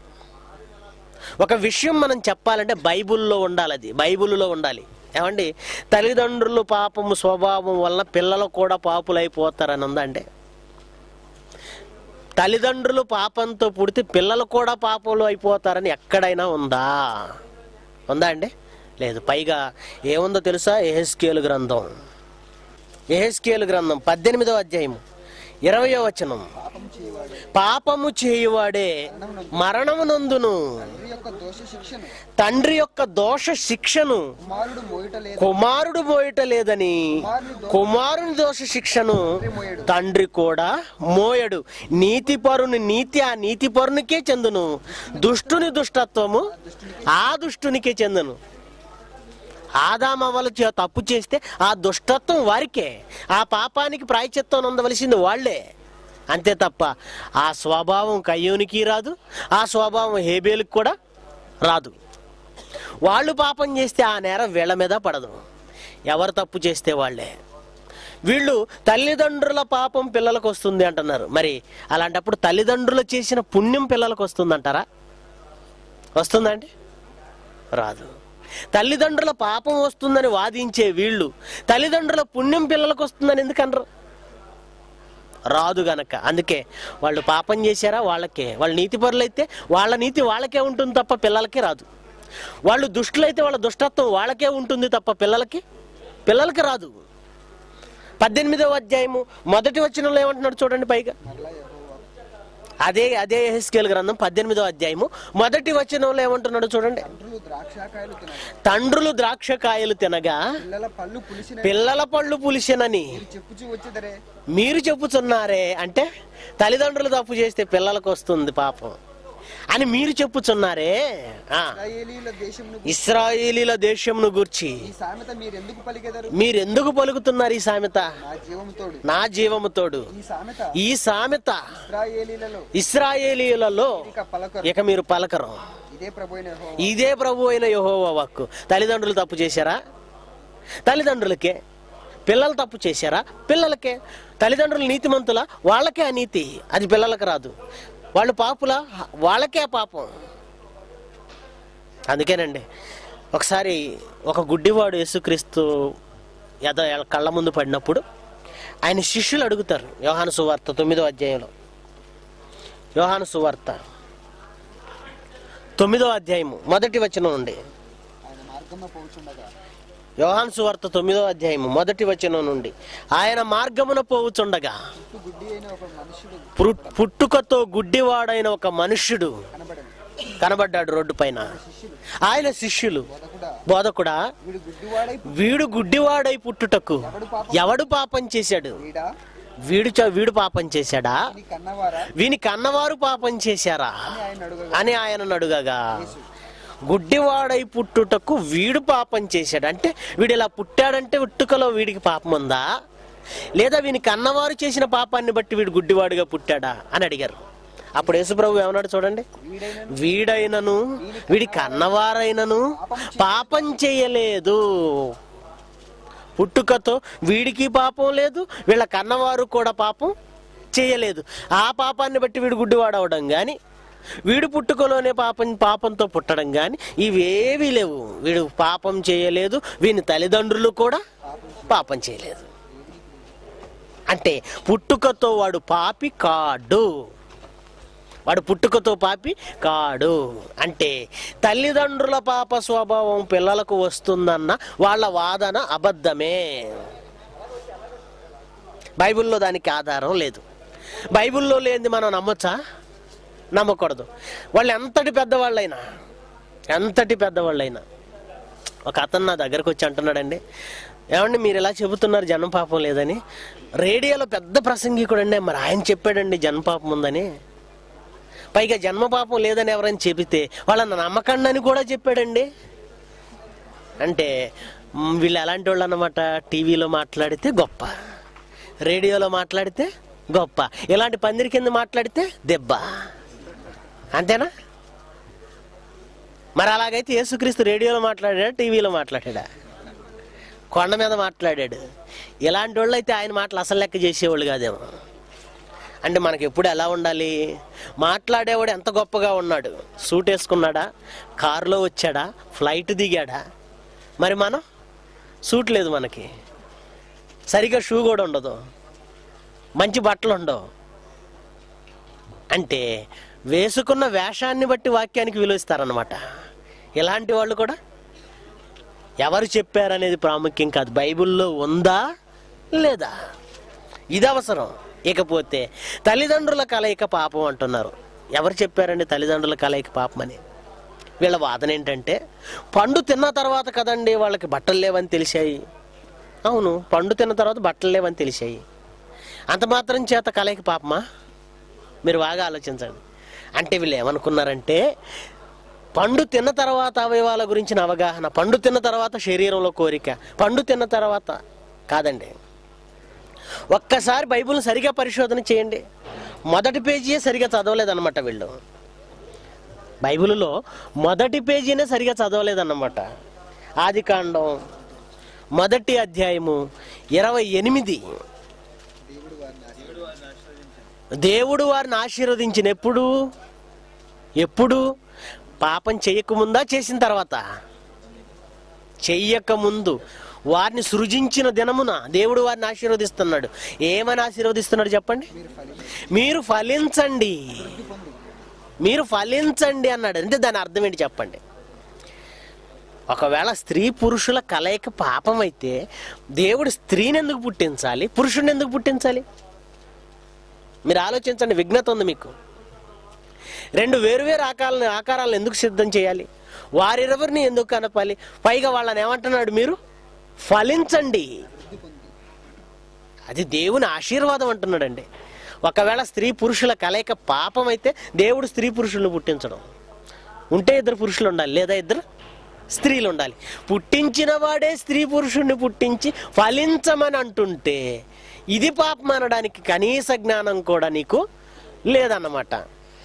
ఒక విషయం మనం చెప్పాలంటే బైబిల్లో ఉండాలి అది బైబిల్లో ఉండాలి ఏమండి తల్లిదండ్రులు పాపము స్వభావం వలన పిల్లలు కూడా పాపులైపోతారని ఉందండి తల్లిదండ్రులు పాపంతో పుడితే పిల్లలు కూడా పాపలు అయిపోతారని ఎక్కడైనా ఉందా ఉందా అండి లేదు పైగా ఏముందో తెలుసా ఎహెస్కేలు గ్రంథం ఎహెస్కేలు గ్రంథం పద్దెనిమిదవ అధ్యాయం ఇరవయో వచనం పాపం చేయవాడు పాపము చేయువాడే మరణమునందును తండ్రి యొక్క దోష శిక్షను తండ్రి యొక్క దోష శిక్షను కుమారుడు మోయట లేదు కుమారుడు మోయట లేదని కుమారుని దోష శిక్షను తండ్రి కూడా మోయడు నీతిపరుని నీతి ఆ నీతిపరునికే చెందును దుష్టుని దుష్టత్వము ఆ దుష్టునికే చెందును ఆదామవలు చే- తప్పు చేస్తే ఆ దుష్టత్వం వారికే ఆ పాపానికి ప్రాయచిత్వం అందవలసింది వాళ్ళే అంతే తప్ప ఆ స్వభావం కయ్యోనికి రాదు ఆ స్వభావం హేబేలుకి కూడా రాదు వాళ్ళు పాపం చేస్తే ఆ నేరం వీళ్ళ మీద పడదు ఎవరు తప్పు చేస్తే వాళ్ళే వీళ్ళు తల్లిదండ్రుల పాపం పిల్లలకు వస్తుంది అంటున్నారు మరి అలాంటప్పుడు తల్లిదండ్రులు చేసిన పుణ్యం పిల్లలకు వస్తుందంటారా వస్తుందండి రాదు తల్లిదండ్రుల పాపం వస్తుందని వాదించే వీళ్ళు తల్లిదండ్రుల పుణ్యం పిల్లలకు వస్తుందని ఎందుకనరు రాదు గనక అందుకే వాళ్ళు పాపం చేశారా వాళ్ళకే వాళ్ళు నీతి పరులైతే వాళ్ళ నీతి వాళ్ళకే ఉంటుంది తప్ప పిల్లలకి రాదు వాళ్ళు దుష్టులైతే వాళ్ళ దుష్టత్వం వాళ్ళకే ఉంటుంది తప్ప పిల్లలకి పిల్లలకి రాదు పద్దెనిమిదవ అధ్యాయము మొదటి వచనంలో ఏమంటున్నాడు చూడండి పైగా మరలా యెహోవా అదే అదే ఎహెస్కేల్ గ్రంథం పద్దెనిమిదవ అధ్యాయము మొదటి వచనంలో ఏమంటున్నాడు చూడండి తండ్రులు ద్రాక్షాకాయలు తినగా తండ్రులు ద్రాక్షకాయలు తినగా పిల్లల పళ్ళు పులిసిన పిల్లల పళ్ళు పులిసినని మీరు చెప్పుచూ వచ్చేదరే మీరు చెప్పుచున్నారే అంటే తల్లిదండ్రులు తప్పు చేస్తే పిల్లలకు వస్తుంది పాపం అని మీరు చెప్పుచున్నారే ఆ, ఇశ్రాయేలీల దేశమును ఇస్రాయేలీల దేశంను గూర్చి ఈ సామెత మీరు ఎందుకు పలికెదరు మీరెందుకు పలుకుతున్నారు ఈ సామెత నా జీవముతోడు నా జీవముతోడు ఈ సామెత ఈ సామెత ఇశ్రాయేలీలలో ఇస్రాయేలీలలో ఇక పలకరు ఇక మీరు పలకరు ఇదే ప్రభు అయిన యెహోవా. ఇదే ప్రభు అయిన యహోవా వాక్కు తల్లిదండ్రులు తప్పు చేశారా తల్లిదండ్రులకే పిల్లలు తప్పు చేశారా పిల్లలకే తల్లిదండ్రులు నీతిమంతుల వాళ్ళకే అనీతి అది పిల్లలకు రాదు వాళ్ళు పాపుల వాళ్ళకే ఆ పాపం అందుకేనండి ఒకసారి ఒక గుడ్డివాడు యేసుక్రీస్తు యథ కళ్ళ ముందు పడినప్పుడు ఆయన శిష్యులు అడుగుతారు యోహాను సువార్త తొమ్మిదో అధ్యాయంలో యోహాను సువార్త తొమ్మిదో అధ్యాయము మొదటి వచనం నుండి మార్గంలో పోచుండగా యోహాన్ సువార్త తొమ్మిదో అధ్యాయం మొదటి వచనం నుండి ఆయన మార్గమున పోవుచుండగా చుట్టూ గుడ్డి అయిన ఒక మనుషుడు పుట్- పుట్టుకతో గుడ్డివాడైన ఒక మనుష్యుడు కనబడను కనబడ్డాడు రోడ్డు పైన శిష్యులు ఆయన శిష్యులు బోధకుడా బోధకుడా వీడు గుడ్డివాడై వీడు గుడ్డివాడై పుట్టుటకు ఎవడు పాపం ఎవడు పాపం చేశాడు వీడా వీడు చ- వీడు పాపం చేశాడా నీ కన్నవారా వీని కన్నవారు పాపం చేశారా అని ఆయన అడుగగా అని ఆయన అడుగగా గుడ్డివాడై పుట్టుటకు వీడు పాపం చేశాడు అంటే వీడు ఇలా పుట్టాడంటే పుట్టుకలో వీడికి పాపం ఉందా లేదా వీని కన్నవారు చేసిన పాపాన్ని బట్టి వీడు గుడ్డివాడుగా పుట్టాడా అని అడిగారు అప్పుడు యేసుప్రభు ఏమన్నాడు చూడండి వీడైన వీడైనను వీడి కన్నవారైనను పాపం చేయలేదు పుట్టుకతో వీడికి పాపం లేదు వీళ్ళ కన్నవారు కూడా పాపం చేయలేదు ఆ పాపాన్ని బట్టి వీడు గుడ్డివాడు అవడం కానీ వీడు పుట్టుకలోనే పాపం పాపంతో పుట్టడం కానీ ఇవేవీ లేవు వీడు పాపం చేయలేదు వీని తల్లిదండ్రులు కూడా పాపం చేయలేదు అంటే పుట్టుకతో వాడు పాపి కాడు వాడు పుట్టుకతో పాపి కాడు అంటే తల్లిదండ్రుల పాప స్వభావం పిల్లలకు వస్తుందన్న వాళ్ళ వాదన అబద్ధమే బైబిల్లో దానికి ఆధారం లేదు బైబిల్లో లేనిది మనం నమ్మొచ్చా నమ్మకూడదు వాళ్ళు ఎంతటి పెద్దవాళ్ళైనా ఎంతటి పెద్దవాళ్ళైనా ఒక అతను నా దగ్గరకు వచ్చి అంటున్నాడండి ఏమండి మీరు ఇలా చెబుతున్నారు జన్మ పాపం లేదని రేడియోలో పెద్ద ప్రసంగికుడండి మరి ఆయన చెప్పాడండి జన్మ పాపం ఉందని పైగా జన్మ పాపం లేదని ఎవరైనా చెబితే వాళ్ళని నమ్మకండి అని కూడా చెప్పాడండి అంటే మ్, వీళ్ళు ఎలాంటి వాళ్ళు అన్నమాట టీవీలో మాట్లాడితే గొప్ప రేడియోలో మాట్లాడితే గొప్ప ఇలాంటి పందిరి కింద మాట్లాడితే దెబ్బ అంతేనా మరి అలాగైతే యేసుక్రీస్తు రేడియోలో మాట్లాడా టీవీలో మాట్లాడా కొండ మీద మాట్లాడాడు ఇలాంటి వాళ్ళు అయితే ఆయన మాటలు అసలు లెక్క చేసేవాళ్ళు కాదేమో అంటే మనకి ఎప్పుడు ఎలా ఉండాలి మాట్లాడేవాడు ఎంత గొప్పగా ఉన్నాడు సూట్ వేసుకున్నాడా కారులో వచ్చాడా ఫ్లైట్ దిగాడా మరి మనం సూట్ లేదు మనకి సరిగా షూ కూడా ఉండదు మంచి బట్టలు ఉండవు అంటే వేసుకున్న వేషాన్ని బట్టి వాక్యానికి విలువ ఇస్తారనమాట ఇలాంటి వాళ్ళు కూడా ఎవరు చెప్పారనేది ప్రాముఖ్యం కాదు బైబిల్లో ఉందా లేదా ఇది అవసరం ఇకపోతే తల్లిదండ్రుల కలయిక పాపం అంటున్నారు ఎవరు చెప్పారండి తల్లిదండ్రుల కలయిక పాపం అని వీళ్ళ వాదన ఏంటంటే పండు తిన్న తర్వాత కదండి వాళ్ళకి బట్టలు లేవని తెలిసాయి అవును పండు తిన్న తర్వాత బట్టలు లేవని తెలిసాయి అంత మాత్రం చేత కలయిక పాపమా మీరు బాగా ఆలోచించండి అంటే వీళ్ళు ఏమనుకున్నారంటే పండు తిన్న తర్వాత అవయవాల గురించిన అవగాహన పండు తిన్న తర్వాత శరీరంలో కోరిక పండు తిన్న తర్వాత కాదండి ఒక్కసారి బైబిల్ సరిగా పరిశోధన చేయండి మొదటి పేజీయే సరిగా చదవలేదన్నమాట వీళ్ళు బైబిల్లో మొదటి పేజీనే సరిగా చదవలేదన్నమాట ఆది కాండం మొదటి అధ్యాయము ఇరవై ఎనిమిది దేవుడు వారిని ఆశీర్వదించాడు. దేవుడు వారిని ఆశీర్వదించిన ఎప్పుడు ఎప్పుడు పాపం చేయకముందా చేసిన తర్వాత చెయ్యకముందు వారిని సృజించిన దినమున దేవుడు వారిని ఆశీర్వదిస్తున్నాడు ఏమని ఆశీర్వదిస్తున్నాడు చెప్పండి మీరు ఫలించి మీరు ఫలించండి పొంది మీరు ఫలించండి అన్నాడు అంటే దాని అర్థం ఏంటి చెప్పండి ఒకవేళ స్త్రీ పురుషుల కలయిక పాపం అయితే దేవుడు స్త్రీని ఎందుకు పుట్టించాలి పురుషుడిని ఎందుకు పుట్టించాలి మీరు ఆలోచించండి విఘ్నత ఉంది మీకు రెండు వేరువేరు ఆకారాలను ఆకారాలను ఎందుకు సిద్ధం చేయాలి వారిరెవరిని ఎందుకు కనపాలి పైగా వాళ్ళని ఏమంటున్నాడు మీరు ఫలించండి వృద్ధి పొంది అది దేవుని ఆశీర్వాదం అంటున్నాడండి ఒకవేళ స్త్రీ పురుషుల కలయిక పాపం అయితే దేవుడు స్త్రీ పురుషులను పుట్టించడం ఉంటే ఇద్దరు పురుషులు ఉండాలి లేదా ఇద్దరు స్త్రీలు ఉండాలి పుట్టించిన వాడే స్త్రీ పురుషుణ్ణి పుట్టించి ఫలించమని అంటుంటే ఇది పాపం అనడానికి కనీస జ్ఞానం కూడా నీకు లేదన్నమాట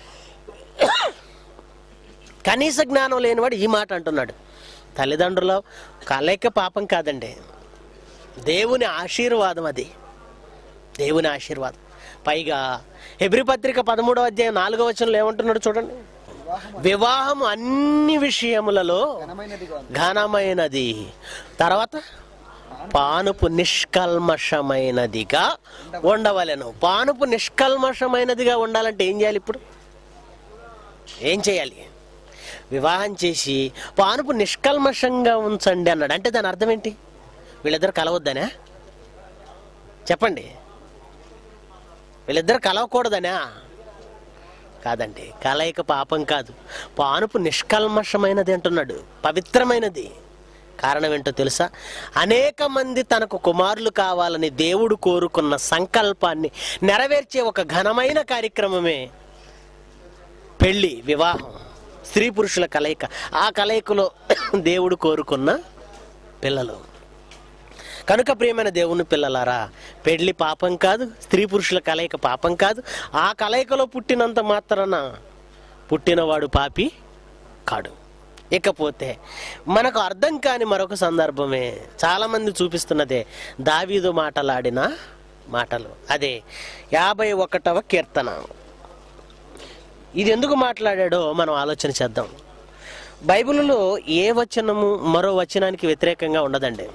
కనీస జ్ఞానం లేనివాడు ఈ మాట అంటున్నాడు తల్లిదండ్రుల కలయిక పాపం కాదండి దేవుని ఆశీర్వాదం అది దేవుని ఆశీర్వాదం పైగా హెబ్రి పత్రిక పదమూడవ అధ్యాయం నాలుగో వచనంలో ఏమంటున్నాడు చూడండి వివాహం వివాహం అన్ని విషయములలో ఘనమైనదిగా ఉంది ఘనమైనది తర్వాత పానుపు నిష్కల్మషమైనదిగా ఉండవలెను పానుపు నిష్కల్మషమైనదిగా ఉండాలంటే ఏం చేయాలి ఇప్పుడు ఏం చేయాలి వివాహం చేసి పానుపు నిష్కల్మషంగా ఉంచండి అన్నాడు అంటే దాని అర్థం ఏంటి వీళ్ళిద్దరు కలవద్దనా చెప్పండి వీళ్ళిద్దరు కలవకూడదనా కాదండి కలయిక పాపం కాదు పానుపు నిష్కల్మషమైనది అంటున్నాడు పవిత్రమైనది కారణం ఏంటో తెలుసా అనేక మంది తనకు కుమారులు కావాలని దేవుడు కోరుకున్న సంకల్పాన్ని నెరవేర్చే ఒక ఘనమైన కార్యక్రమమే పెళ్ళి వివాహం స్త్రీ పురుషుల కలయిక ఆ కలయికలో దేవుడు కోరుకున్న పిల్లలు కనుక ప్రియమైన దేవుని పిల్లలారా పెళ్లి పాపం కాదు స్త్రీ పురుషుల కలయిక పాపం కాదు ఆ కలయికలో పుట్టినంత మాత్రాన పుట్టినవాడు పాపి కాడు ఇకపోతే మనకు అర్థం కాని మరొక సందర్భమే చాలామంది చూపిస్తున్నదే దావీదు మాటలాడిన మాటలు అదే యాభై ఒకటవ కీర్తన ఇది ఎందుకు మాట్లాడాడో మనం ఆలోచన చేద్దాం బైబిల్లో ఏ వచనము మరో వచనానికి వ్యతిరేకంగా ఉండదండి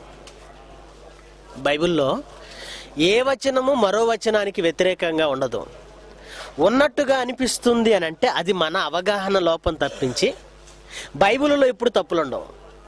బైబిల్లో ఏ వచనము మరో వచనానికి వ్యతిరేకంగా ఉండదు ఉన్నట్టుగా అనిపిస్తుంది అని అంటే అది మన అవగాహన లోపం తప్పించి బైబిల్లో ఎప్పుడు తప్పులు ఉండవు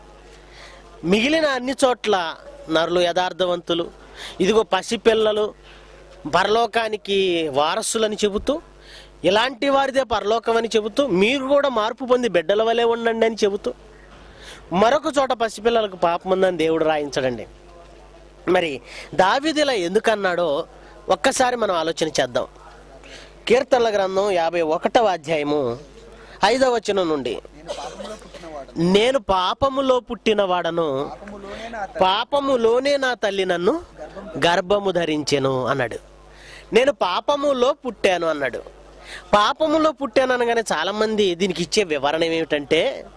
మిగిలిన అన్ని చోట్ల నరులు యథార్థవంతులు ఇదిగో పసిపిల్లలు పరలోకానికి వారసులని చెబుతూ ఇలాంటి వారిదే పరలోకం అని చెబుతూ మీరు కూడా మార్పు పొంది బిడ్డల వలె ఉండండి అని చెబుతూ మరొక చోట పసిపిల్లలకు పాపం ఉందని దేవుడు రాయించడండి మరి దావీదు ఇలా ఎందుకన్నాడో ఒక్కసారి మనం ఆలోచన చేద్దాం కీర్తనల గ్రంథం యాభై ఒకటవ అధ్యాయము ఐదవ వచనం నుండి నేను పాపములో పుట్టిన వాడను నేను పాపములో పుట్టిన వాడను పాపములోనే పాపములోనే నా నా తల్లి నన్ను గర్భము ధరించెను అన్నాడు నేను పాపములో పుట్టాను అన్నాడు పాపములో పుట్టాను అనగానే చాలా మంది దీనికి ఇచ్చే వివరణ ఏమిటంటే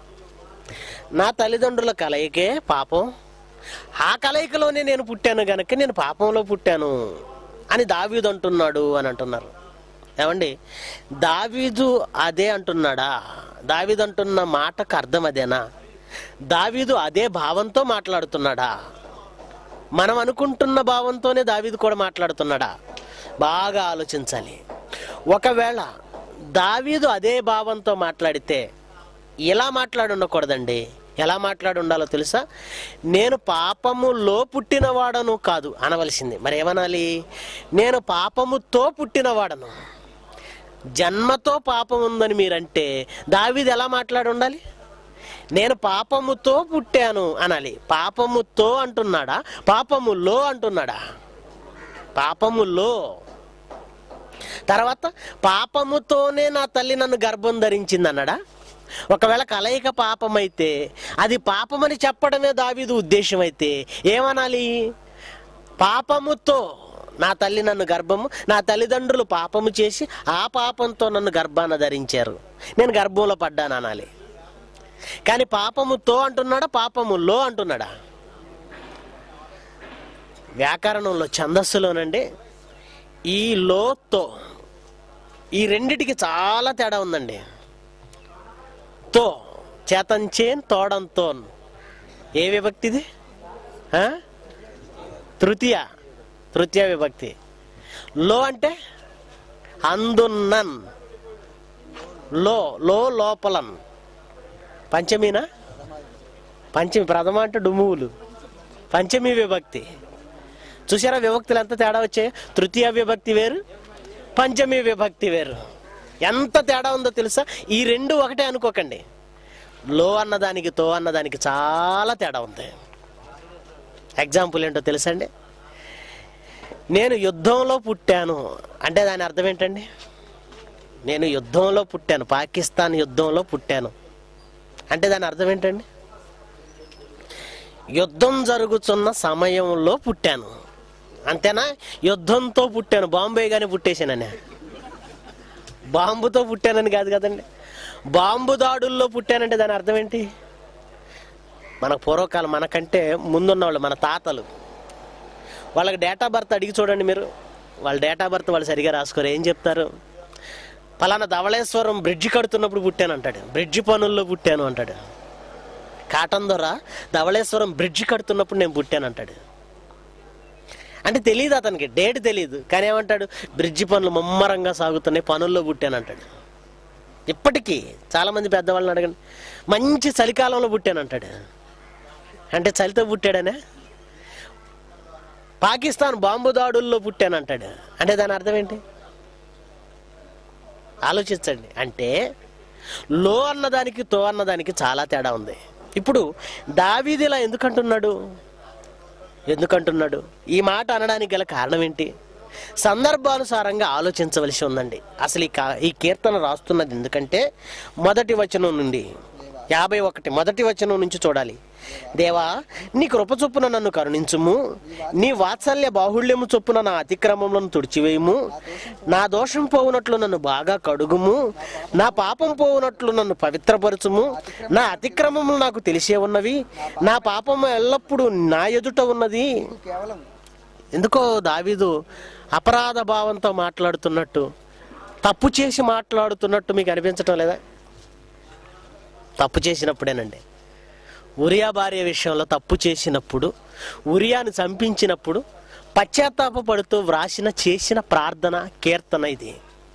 నా తల్లిదండ్రుల కలయికే పాపం ఆ కలయికలోనే నేను పుట్టాను గనక నేను పాపంలో పుట్టాను అని దావీదు అంటున్నాడు అని అంటున్నారు ఏమండి దావీదు అదే అంటున్నాడా దావీదు అంటున్న మాటకు అర్థం అదేనా దావీదు అదే భావంతో మాట్లాడుతున్నాడా మనం అనుకుంటున్న భావంతోనే దావీదు కూడా మాట్లాడుతున్నాడా బాగా ఆలోచించాలి ఒకవేళ దావీదు అదే భావంతో మాట్లాడితే ఇలా మాట్లాడి ఉండకూడదండి ఎలా మాట్లాడి ఉండాలో తెలుసా నేను పాపములో పుట్టినవాడను కాదు అనవలసింది మరి ఏమనాలి నేను పాపముతో పుట్టినవాడను జన్మతో పాపం ఉందని మీరంటే దావీదు ఎలా మాట్లాడి ఉండాలి నేను పాపముతో పుట్టాను అనాలి పాపముతో అంటున్నాడా పాపములో అంటున్నాడా పాపములో తర్వాత పాపముతోనే నా తల్లి నన్ను గర్భం ధరించింది అన్నాడా ఒకవేళ కలయిక పాపమైతే అది పాపమని చెప్పడమే దావీదు ఉద్దేశం అయితే ఏమనాలి పాపముతో నా తల్లి నన్ను గర్భము నా తల్లిదండ్రులు పాపము చేసి ఆ పాపంతో నన్ను గర్భాన ధరించారు నేను గర్భంలో పడ్డాను అనాలి కానీ పాపముతో అంటున్నాడా పాపములో అంటున్నాడా వ్యాకరణంలో ఛందస్సులోనండి ఈ లోతో ఈ రెండిటికి చాలా తేడా ఉందండి తో చేతంచేన్ తోడంతోన్ ఏ విభక్తిది ఆ? తృతీయ తృతీయ విభక్తి లో అంటే అందున్నన్ లో లో లోపలన్ పంచమీనా పంచమి ప్రథమ అంటే డుమువులు పంచమి విభక్తి చూసారా విభక్తులు ఎంత తేడా వచ్చాయి తృతీయ విభక్తి వేరు పంచమి విభక్తి వేరు ఎంత తేడా ఉందో తెలుసా ఈ రెండు ఒకటే అనుకోకండి లో అన్నదానికి తో అన్నదానికి చాలా తేడా ఉంది ఎగ్జాంపుల్ ఏంటో తెలుసా అండి నేను యుద్ధంలో పుట్టాను అంటే దాని అర్థం ఏంటండి నేను యుద్ధంలో పుట్టాను పాకిస్తాన్ యుద్ధంలో పుట్టాను అంటే దాని అర్థం ఏంటండి యుద్ధం జరుగుతున్న సమయంలో పుట్టాను అంతేనా యుద్ధంతో పుట్టాను బాంబే కానీ పుట్టేశానని బాంబుతో పుట్టానని కాదు కదండి బాంబు దాడుల్లో పుట్టానంటే దాని అర్థం ఏంటి మన పూర్వకాలం మనకంటే ముందున్న వాళ్ళు మన తాతలు వాళ్ళకి డేటా బర్త్ అడిగి చూడండి మీరు వాళ్ళ డేటా బర్త్ వాళ్ళు సరిగా రాసుకోరు ఏం చెప్తారు పలానా ధవళేశ్వరం బ్రిడ్జి కడుతున్నప్పుడు పుట్టాను అంటాడు బ్రిడ్జి పనుల్లో పుట్టాను అంటాడు కాటన్ దొర ధవళేశ్వరం బ్రిడ్జి కడుతున్నప్పుడు నేను పుట్టాను అంటాడు అంటే తెలియదు అతనికి డేట్ తెలియదు కానీ ఏమంటాడు బ్రిడ్జి పనులు ముమ్మరంగా సాగుతున్నాయి పనుల్లో పుట్టాను అంటాడు ఇప్పటికీ చాలామంది పెద్దవాళ్ళని అడగండి మంచి చలికాలంలో పుట్టానంటాడు అంటే చలితో పుట్టాడనే పాకిస్తాన్ బాంబు దాడుల్లో పుట్టానంటాడు అంటే దాని అర్థం ఏంటి ఆలోచించండి అంటే లో అన్నదానికి తో అన్నదానికి చాలా తేడా ఉంది ఇప్పుడు దావీది ఇలా ఎందుకంటున్నాడు ఎందుకంటున్నాడు ఈ మాట అనడానికి గల కారణం ఏంటి సందర్భానుసారంగా ఆలోచించవలసి ఉందండి అసలు ఈ కా ఈ కీర్తన రాస్తున్నది ఎందుకంటే మొదటి వచనం నుండి యాభై ఒకటి మొదటి వచనం నుంచి చూడాలి దేవా నీ కృప చొప్పున నన్ను కరుణించుము నీ వాత్సల్య బాహుళ్యము చొప్పున నా అతిక్రమములను తుడిచివేయము నా దోషం పోవునట్లు నన్ను బాగా కడుగుము నా పాపం పోవునట్లు నన్ను పవిత్రపరచుము నా అతిక్రమములు నాకు తెలిసే ఉన్నవి నా పాపము ఎల్లప్పుడూ నా ఎదుట ఉన్నది కేవలం ఎందుకో దావీదు అపరాధ భావంతో మాట్లాడుతున్నట్టు తప్పు చేసి మాట్లాడుతున్నట్టు మీకు అనిపించటం లేదా తప్పు చేసినప్పుడేనండి ఉరియా భార్య విషయంలో తప్పు చేసినప్పుడు ఉరియాను చంపించినప్పుడు పశ్చాత్తాపపడుతూ వ్రాసిన చేసిన ప్రార్థన కీర్తన ఇది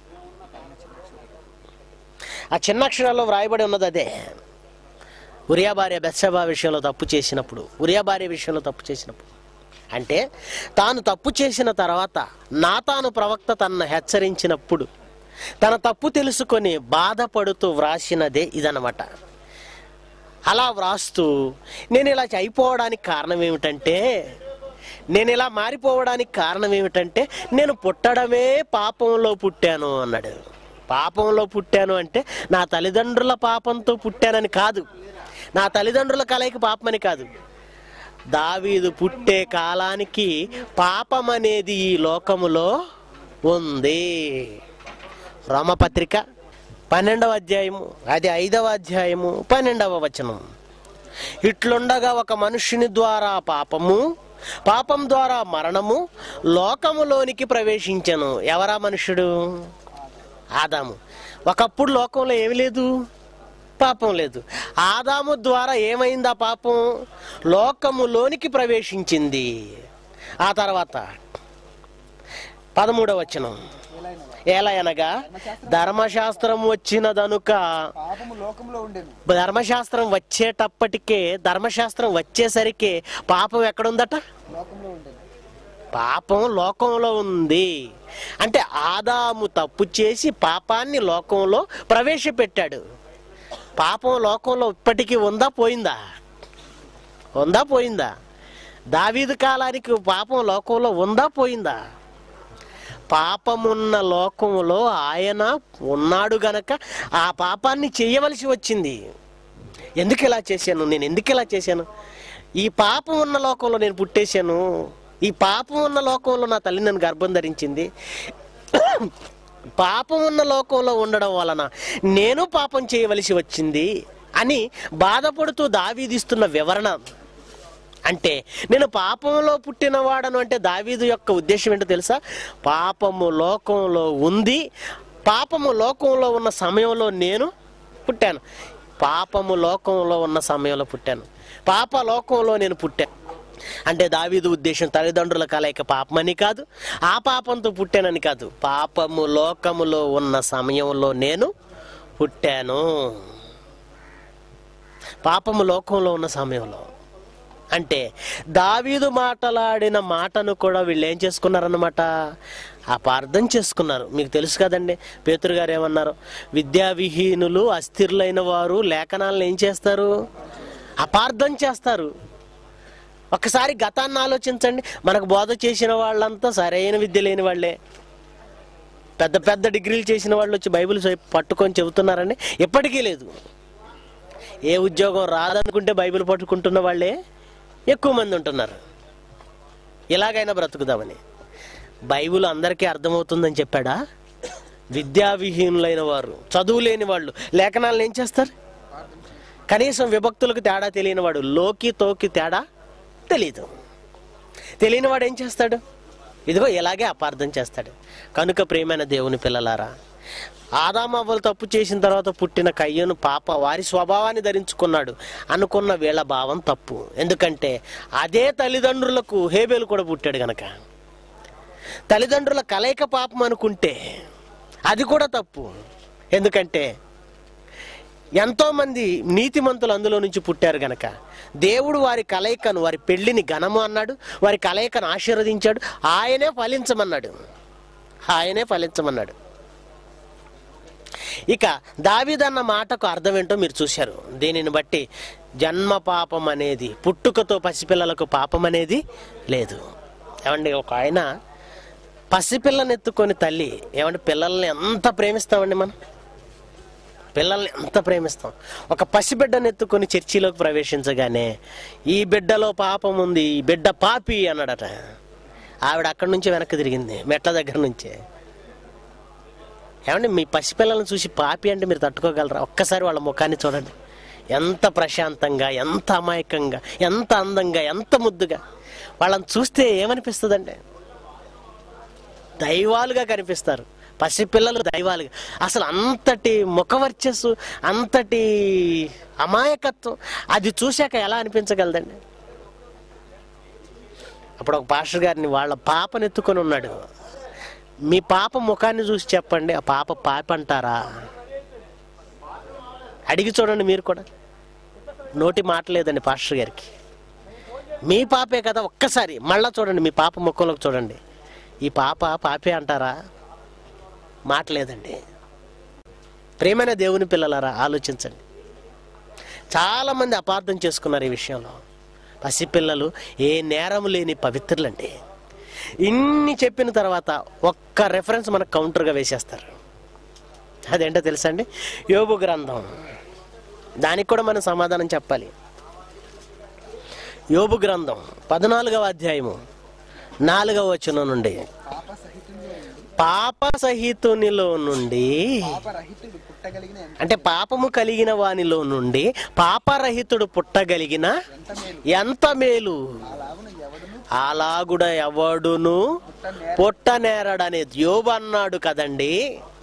ఆ చిన్న అక్షరాల్లో వ్రాయబడి ఉన్నది అదే ఉరియా భార్య బెత్సబా విషయంలో తప్పు చేసినప్పుడు ఉరియా భార్య విషయంలో తప్పు చేసినప్పుడు అంటే తాను తప్పు చేసిన తర్వాత నాతాను ప్రవక్త తనను హెచ్చరించినప్పుడు తన తప్పు తెలుసుకొని బాధపడుతూ వ్రాసినదే ఇదనమాట అలా వ్రాస్తూ నేను ఇలా అయిపోవడానికి కారణం ఏమిటంటే నేను ఇలా మారిపోవడానికి కారణం ఏమిటంటే నేను పుట్టడమే పాపంలో పుట్టాను అన్నాడు పాపంలో పుట్టాను అంటే నా తల్లిదండ్రుల పాపంతో పుట్టానని కాదు నా తల్లిదండ్రుల కలయిక పాపమని కాదు దావీదు పుట్టే కాలానికి పాపం అనేది ఈ లోకములో ఉంది రోమపత్రిక పన్నెండవ అధ్యాయము అది ఐదవ అధ్యాయము పన్నెండవ వచనం ఇట్లుండగా ఒక మనుష్యుని ద్వారా పాపము పాపం ద్వారా మరణము లోకములోనికి ప్రవేశించను ఎవరా మనుష్యుడు ఆదాము ఒకప్పుడు లోకంలో ఏమి లేదు పాపం లేదు ఆదాము ద్వారా ఏమైంది ఆ పాపం లోకములోనికి ప్రవేశించింది ఆ తర్వాత పదమూడవ వచనం ఏలైన ఎలా అనగా ధర్మశాస్త్రం వచ్చినదనుక పాపము లోకంలో ఉండేను ధర్మశాస్త్రం వచ్చేటప్పటికే ధర్మశాస్త్రం వచ్చేసరికి పాపం ఎక్కడుందట లోకంలో ఉండేను పాపం లోకంలో ఉంది అంటే ఆదాము తప్పు చేసి పాపాన్ని లోకంలో ప్రవేశపెట్టాడు పాపం లోకంలో ఇప్పటికీ ఉందా పోయిందా ఉందా పోయిందా దావీదు కాలానికి పాపం లోకంలో ఉందా పోయిందా పాపమున్న లోకంలో ఆయన ఉన్నాడు గనక ఆ పాపాన్ని చేయవలసి వచ్చింది ఎందుకు ఇలా చేశాను నేను ఎందుకు ఇలా చేశాను ఈ పాపం ఉన్న లోకంలో నేను పుట్టేశాను ఈ పాపం ఉన్న లోకంలో నా తల్లి నన్ను గర్భం ధరించింది పాపం ఉన్న లోకంలో ఉండడం వలన నేను పాపం చేయవలసి వచ్చింది అని బాధపడుతూ దావీదిస్తున్న వివరణ అంటే నేను పాపంలో పుట్టినవాడను అంటే దావీదు యొక్క ఉద్దేశం ఏంటో తెలుసా పాపము లోకంలో ఉంది పాపము లోకంలో ఉన్న సమయంలో నేను పుట్టాను పాపము లోకంలో ఉన్న సమయంలో పుట్టాను పాప లోకంలో నేను పుట్టాను అంటే దావీదు ఉద్దేశం తల్లిదండ్రుల కలయిక పాపమని కాదు ఆ పాపంతో పుట్టానని కాదు పాపము లోకములో ఉన్న సమయంలో నేను పుట్టాను పాపము లోకంలో ఉన్న సమయంలో అంటే దావీదు మాటలాడిన మాటను కూడా వీళ్ళు ఏం చేసుకున్నారన్నమాట అపార్థం చేసుకున్నారు మీకు తెలుసు కదండి పేతురు గారు ఏమన్నారు విద్యావిహీనులు అస్థిరులైన వారు లేఖనాలను ఏం చేస్తారు అపార్థం చేస్తారు ఒకసారి గతాన్ని ఆలోచించండి మనకు బోధ చేసిన వాళ్ళంతా సరైన విద్య లేని వాళ్ళే పెద్ద పెద్ద డిగ్రీలు చేసిన వాళ్ళు వచ్చి బైబిల్ చే- పట్టుకొని చెబుతున్నారండి ఎప్పటికీ లేదు ఏ ఉద్యోగం రాదనుకుంటే బైబిల్ పట్టుకుంటున్న వాళ్ళే ఎక్కువ మంది ఉంటున్నారు ఇలాగైనా బ్రతుకుదామని బైబిల్ అందరికీ అర్థమవుతుందని చెప్పాడా విద్యావిహీనులైన వారు చదువు లేని వాళ్ళు లేఖనాలను ఏం చేస్తారు కనీసం విభక్తులకు తేడా తెలియని వాడు లోకి తోకి తేడా తెలీదు తెలియని వాడు ఏం చేస్తాడు ఇదిగో ఇలాగే అపార్థం చేస్తాడు కనుక ప్రియమైన దేవుని పిల్లలారా ఆదామవ్వలు తప్పు చేసిన తర్వాత పుట్టిన కయ్యను పాప వారి స్వభావాన్ని ధరించుకున్నాడు అనుకున్న వీళ్ళ భావం తప్పు ఎందుకంటే అదే తల్లిదండ్రులకు హేబేలు కూడా పుట్టాడు గనక తల్లిదండ్రుల కలయిక పాపం అనుకుంటే అది కూడా తప్పు ఎందుకంటే ఎంతో మంది నీతిమంతులు అందులో నుంచి పుట్టారు గనక దేవుడు వారి కలయికను వారి పెళ్లిని ఘనము అన్నాడు వారి కలయికను ఆశీర్వదించాడు ఆయనే ఫలించమన్నాడు ఆయనే ఫలించమన్నాడు ఇక దావీదన్న మాటకు అర్థం ఏంటో మీరు చూశారు దీనిని బట్టి జన్మ పాపం అనేది పుట్టుకతో పసిపిల్లలకు పాపం అనేది లేదు ఏమండి ఒక ఆయన పసిపిల్లని ఎత్తుకొని తల్లి ఏమంటే పిల్లల్ని ఎంత ప్రేమిస్తామండి మనం పిల్లల్ని ఎంత ప్రేమిస్తాం ఒక పసిబిడ్డను ఎత్తుకొని చర్చిలోకి ప్రవేశించగానే ఈ బిడ్డలో పాపం ఉంది ఈ బిడ్డ పాపి అన్నాడట ఆవిడ అక్కడి నుంచి వెనక్కి తిరిగింది మెట్ల దగ్గర నుంచే ఏమండి మీ పసిపిల్లలను చూసి పాపి అంటే మీరు తట్టుకోగలరా ఒక్కసారి వాళ్ళ ముఖాన్ని చూడండి ఎంత ప్రశాంతంగా ఎంత అమాయకంగా ఎంత అందంగా ఎంత ముద్దుగా వాళ్ళని చూస్తే ఏమనిపిస్తుందండి దైవాలుగా కనిపిస్తారు పసిపిల్లలు దైవాలుగా అసలు అంతటి ముఖవర్చస్సు అంతటి అమాయకత్వం అది చూశాక ఎలా అనిపించగలదండి అప్పుడు ఒక పాస్టర్ గారిని వాళ్ళ పాపను ఎత్తుకొని ఉన్నాడు మీ పాప ముఖాన్ని చూసి చెప్పండి ఆ పాప పాప అంటారా అడిగి చూడండి మీరు కూడా నోటి మాట లేదండి పాస్టర్ గారికి మీ పాపే కదా ఒక్కసారి మళ్ళా చూడండి మీ పాప ముఖంలోకి చూడండి ఈ పాప పాపే అంటారా మాట లేదండి ప్రేమైన దేవుని పిల్లలారా ఆలోచించండి చాలామంది అపార్థం చేసుకున్నారు ఈ విషయంలో పసిపిల్లలు ఏ నేరం లేని పవిత్రులండి ఇన్ని చెప్పిన తర్వాత ఒక్క రెఫరెన్స్ మనకు కౌంటర్గా వేసేస్తారు అదేంటో తెలుసా అండి యోగు గ్రంథం దానికి కూడా మనం సమాధానం చెప్పాలి యోబు గ్రంథం పద్నాలుగవ అధ్యాయము నాలుగవ వచనం నుండి పాప సహితంలో ఉండి పాప సహితునిలో నుండి పాపరహితుడు పుట్టగలిగిన ఎంత- అంటే పాపము కలిగిన వానిలో నుండి పాపరహితుడు పుట్టగలిగిన ఎంత మేలు ఎంత మేలు అలాగున ఎవడును అలాగుడ ఎవడును పుట్ట నేర పుట్టనేరడనే యోబు అన్నాడు కదండి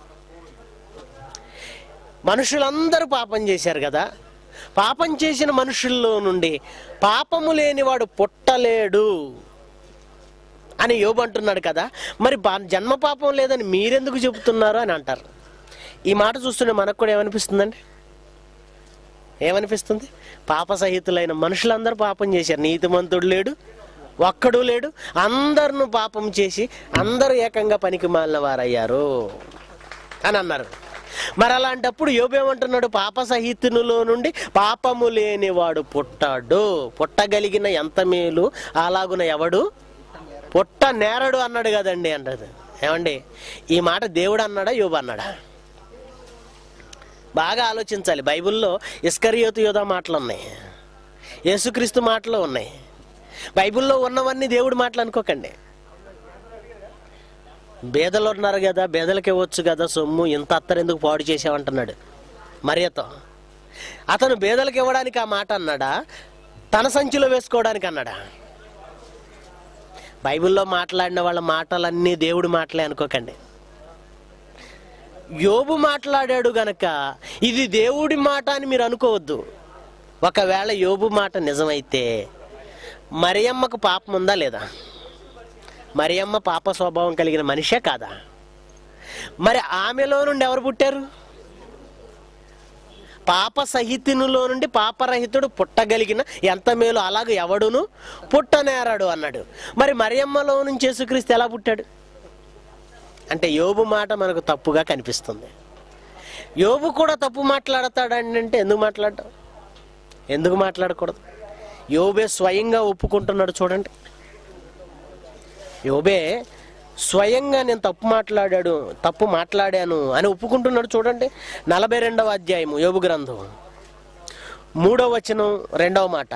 మనుషులందరూ పాపం చేశారు కదా పాపం చేసిన మనుషుల్లో నుండి పాపము లేనివాడు పుట్టలేడు అని యోబు అంటున్నాడు కదా మరి పా- జన్మ పాపం లేదని మీరెందుకు చెబుతున్నారు అని అంటారు ఈ మాట చూస్తుంటే మనకు కూడా ఏమనిపిస్తుందండి ఏమనిపిస్తుంది పాప సహితులైన మనుషులందరూ పాపం చేశారు నీతిమంతుడు లేడు ఒక్కడు లేడు అందరిను పాపం చేసి అందరూ ఏకంగా పనికి మాలిన వారయ్యారు అని అన్నారు మరి అలాంటప్పుడు యోబేమంటున్నాడు పాప సహితునిలో నుండి పాపము లేనివాడు పుట్టాడు పుట్టగలిగిన ఎంత మేలు అలాగున ఎవడు పుట్ట నేరడు అన్నాడు కదండి అన్నది ఏమండి ఈ మాట దేవుడు అన్నాడా యోబు అన్నాడా బాగా ఆలోచించాలి బైబిల్లో ఇస్కరియోతు యోధ మాటలు ఉన్నాయి యేసుక్రీస్తు మాటలు ఉన్నాయి బైబిల్లో ఉన్నవన్నీ దేవుడి మాటలు అనుకోకండి బేదలు ఉన్నారు కదా బేదలకి ఇవ్వచ్చు కదా సొమ్ము ఇంత అత్తరెందుకు పాడు చేసావంటున్నాడు మరియతో అతను బేదలకు ఇవ్వడానికి ఆ మాట అన్నాడా తన సంచిలో వేసుకోవడానికి అన్నాడా బైబిల్లో మాట్లాడిన వాళ్ళ మాటలన్నీ దేవుడి మాటలే అనుకోకండి యోబు మాట్లాడాడు గనక ఇది దేవుడి మాట అని మీరు అనుకోవద్దు ఒకవేళ యోబు మాట నిజమైతే మరియమ్మకు పాపం ఉందా లేదా మరియమ్మ పాప స్వభావం కలిగిన మనిషే కాదా మరి ఆమెలో నుండి ఎవరు పుట్టారు పాప సహితునిలో నుండి పాపరహితుడు పుట్టగలిగిన ఎంత మేలు అలాగ ఎవడును పుట్టనేరాడు అన్నాడు మరి మరియమ్మలో నుంచి యేసుక్రీస్తు ఎలా పుట్టాడు అంటే యోబు మాట మనకు తప్పుగా కనిపిస్తుంది యోబు కూడా తప్పు మాట్లాడతాడండి అంటే ఎందుకు మాట్లాడటం ఎందుకు మాట్లాడకూడదు యోబే స్వయంగా ఒప్పుకుంటున్నాడు చూడండి యోబే స్వయంగా నేను తప్పు మాట్లాడాడు తప్పు మాట్లాడాను అని ఒప్పుకుంటున్నాడు చూడండి నలభై రెండవ అధ్యాయము యోబు గ్రంథం మూడవ వచనం రెండవ మాట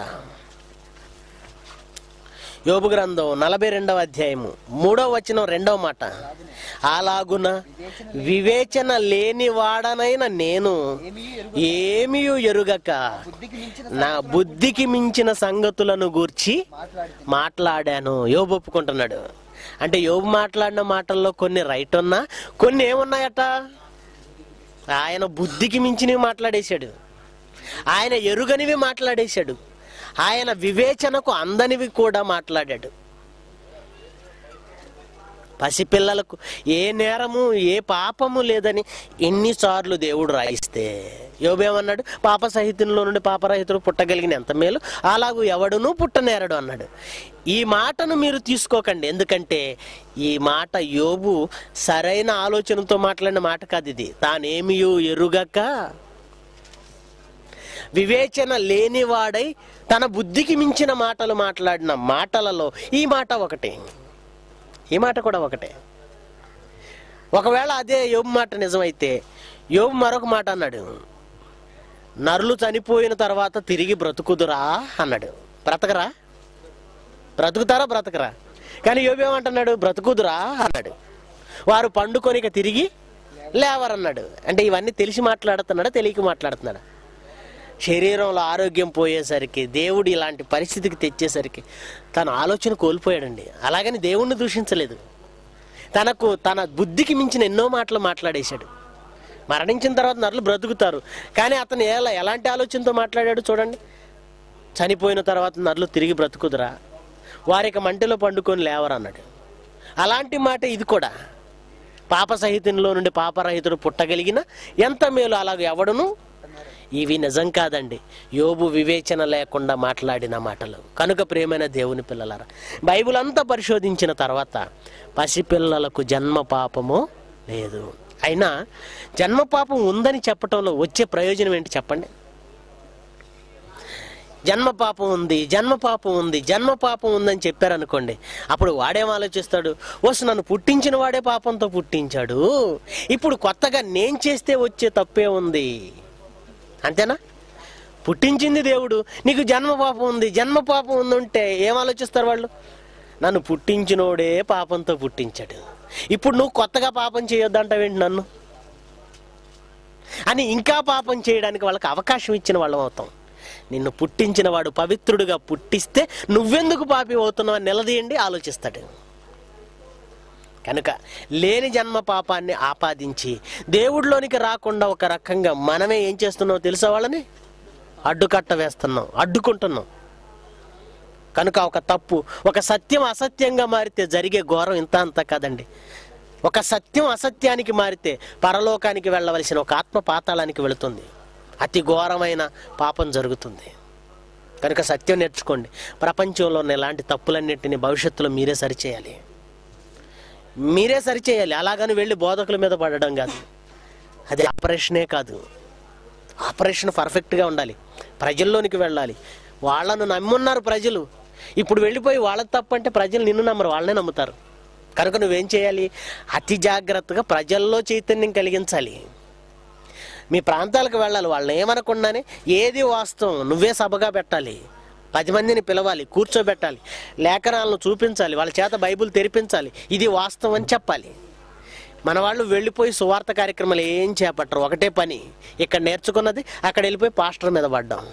యోబు గ్రంథం నలభై రెండవ అధ్యాయము మూడవ వచనం రెండవ మాట అలాగున వివేచన లేని వాడనైన నేను ఏమీ ఎరుగు ఏమీ ఎరుగక బుద్ధికి మించిన నా బుద్ధికి మించిన సంగతులను గూర్చి మాట్లాడి మాట్లాడాను యోబు ఒప్పుకుంటున్నాడు అంటే యోబు మాట్లాడిన మాటల్లో కొన్ని రైట్ ఉన్నా కొన్ని ఏమున్నాయట ఆయన బుద్ధికి మించినవి మాట్లాడేశాడు ఆయన ఎరుగనివి మాట్లాడేశాడు ఆయన వివేచనకు అందనివి కూడా మాట్లాడాడు పసిపిల్లలకు ఏ నేరము ఏ పాపము లేదని ఎన్నిసార్లు దేవుడు రాయిస్తే యోబేమన్నాడు పాప సహితంలో నుండి పాపరహితుడు పుట్టగలిగిన ఎంత మేలు అలాగూ ఎవడునూ పుట్టనేరడు అన్నాడు ఈ మాటను మీరు తీసుకోకండి ఎందుకంటే ఈ మాట యోబు సరైన ఆలోచనతో మాట్లాడిన మాట కాదు ఇది తానేమియూ ఎరుగక వివేచన లేనివాడై తన బుద్ధికి మించిన మాటలు మాట్లాడిన మాటలలో ఈ మాట ఒకటే ఈ మాట కూడా ఒకటే ఒకవేళ అదే యోబు మాట నిజమైతే యోబు మరొక మాట అన్నాడు నరులు చనిపోయిన తర్వాత తిరిగి బ్రతుకుదురా అన్నాడు బ్రతకరా బ్రతుకుతారా బ్రతకరా కానీ యోబు ఏమంటున్నాడు బ్రతుకుదురా అన్నాడు వారు పండుకొనిక తిరిగి లేవరన్నాడు అంటే ఇవన్నీ తెలిసి మాట్లాడుతున్నాడా తెలియక మాట్లాడుతున్నాడా శరీరంలో ఆరోగ్యం పోయేసరికి దేవుడు ఇలాంటి పరిస్థితికి తెచ్చేసరికి తన ఆలోచన కోల్పోయాడండి అలాగని దేవుణ్ణి దూషించలేదు తనకు తన బుద్ధికి మించిన ఎన్నో మాటలు మాట్లాడేశాడు మరణించిన తర్వాత నరులు బ్రతుకుతారు కానీ అతను ఎలా ఎలాంటి ఆలోచనతో మాట్లాడాడు చూడండి చనిపోయిన తర్వాత నరులు తిరిగి బ్రతుకుదురా వారికి మంటలో పండుకొని లేవరు అన్నాడు అలాంటి మాట ఇది కూడా పాప సహితంలో నుండి పాపరహితుడు పుట్టగలిగిన ఎంత మేలు అలాగ ఎవడును ఇవి నిజం కాదండి యోబు వివేచన లేకుండా మాట్లాడిన మాటలు కనుక ప్రేమైన దేవుని పిల్లలారా బైబిల్ అంతా పరిశోధించిన తర్వాత పసిపిల్లలకు జన్మ పాపము లేదు అయినా జన్మ పాపం ఉందని చెప్పటంలో వచ్చే ప్రయోజనం ఏంటి చెప్పండి జన్మ పాపం ఉంది జన్మ పాపం ఉంది జన్మ పాపం ఉందని చెప్పారనుకోండి అప్పుడు వాడేం ఆలోచిస్తాడు వస్తు నన్ను పుట్టించిన వాడే పాపంతో పుట్టించాడు ఇప్పుడు కొత్తగా నేను చేస్తే వచ్చే తప్పే ఉంది అంతేనా పుట్టించింది దేవుడు నీకు జన్మ పాపం ఉంది జన్మ పాపం ఉందంటే ఏం ఆలోచిస్తారు వాళ్ళు నన్ను పుట్టించినోడే పాపంతో పుట్టించాడు ఇప్పుడు నువ్వు కొత్తగా పాపం చేయొద్దంటావేంటి నన్ను అని ఇంకా పాపం చేయడానికి వాళ్ళకి అవకాశం ఇచ్చిన వాళ్ళం అవుతాం నిన్ను పుట్టించిన వాడు పవిత్రుడుగా పుట్టిస్తే నువ్వెందుకు పాపి అవుతున్నావు అని నిలదీయండి ఆలోచిస్తాడు కనుక లేని జన్మ పాపాన్ని ఆపాదించి దేవుడిలోనికి రాకుండా ఒక రకంగా మనమే ఏం చేస్తున్నావు తెలుసా వాళ్ళని అడ్డుకట్ట వేస్తున్నాం అడ్డుకుంటున్నాం కనుక ఒక తప్పు ఒక సత్యం అసత్యంగా మారితే జరిగే ఘోరం ఇంత అంత కాదండి ఒక సత్యం అసత్యానికి మారితే పరలోకానికి వెళ్ళవలసిన ఒక ఆత్మ పాతాళానికి వెళుతుంది అతి ఘోరమైన పాపం జరుగుతుంది కనుక సత్యం నేర్చుకోండి ప్రపంచంలో ఉన్న ఇలాంటి తప్పులన్నింటినీ భవిష్యత్తులో మీరే సరిచేయాలి మీరే సరిచేయాలి అలాగని వెళ్ళి బోధకుల మీద పడడం కాదు అది ఆపరేషనే కాదు ఆపరేషన్ పర్ఫెక్ట్గా ఉండాలి ప్రజల్లోనికి వెళ్ళాలి వాళ్ళను నమ్మున్నారు ప్రజలు ఇప్పుడు వెళ్ళిపోయి వాళ్ళ తప్పంటే ప్రజలు నిన్ను నమ్మరు వాళ్ళనే నమ్ముతారు కనుక నువ్వేం చేయాలి అతి జాగ్రత్తగా ప్రజల్లో చైతన్యం కలిగించాలి మీ ప్రాంతాలకు వెళ్ళాలి వాళ్ళని ఏమనకుండానే ఏది వాస్తవం నువ్వే సభగా పెట్టాలి పది మందిని పిలవాలి కూర్చోబెట్టాలి లేఖనాలను చూపించాలి వాళ్ళ చేత బైబిల్ తెరిపించాలి ఇది వాస్తవం అని చెప్పాలి మన వాళ్ళు వెళ్ళిపోయి సువార్త కార్యక్రమాలు ఏం చేపట్టరు ఒకటే పని ఇక్కడ నేర్చుకున్నది అక్కడ వెళ్ళిపోయి పాస్టర్ మీద పడ్డాం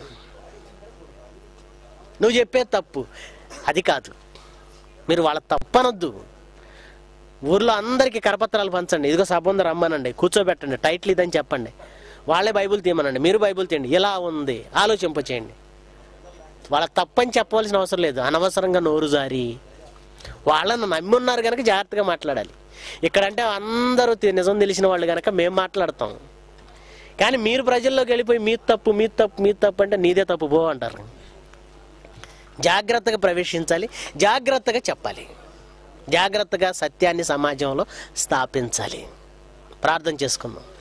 నువ్వు చెప్పేది తప్పు అది కాదు మీరు వాళ్ళ తప్పనొద్దు ఊర్లో అందరికీ కరపత్రాలు పంచండి ఇదిగో సభ ఉంది రమ్మనండి కూర్చోబెట్టండి టైటిల్ ఇదని చెప్పండి వాళ్ళే బైబిల్ తీయమనండి మీరు బైబిల్ తీయండి ఇలా ఉంది ఆలోచింప చేయండి వాళ్ళ తప్పని చెప్పవలసిన అవసరం లేదు అనవసరంగా నోరు జారి వాళ్ళను నమ్మి ఉన్నారు కనుక జాగ్రత్తగా మాట్లాడాలి ఇక్కడంటే అందరూ తె- నిజం తెలిసిన వాళ్ళు కనుక మేము మాట్లాడతాం కానీ మీరు ప్రజల్లోకి వెళ్ళిపోయి మీ తప్పు మీ తప్పు మీ తప్పు అంటే నీదే తప్పు పో అంటారు జాగ్రత్తగా ప్రవేశించాలి జాగ్రత్తగా చెప్పాలి జాగ్రత్తగా సత్యాన్ని సమాజంలో స్థాపించాలి ప్రార్థన చేసుకుందాం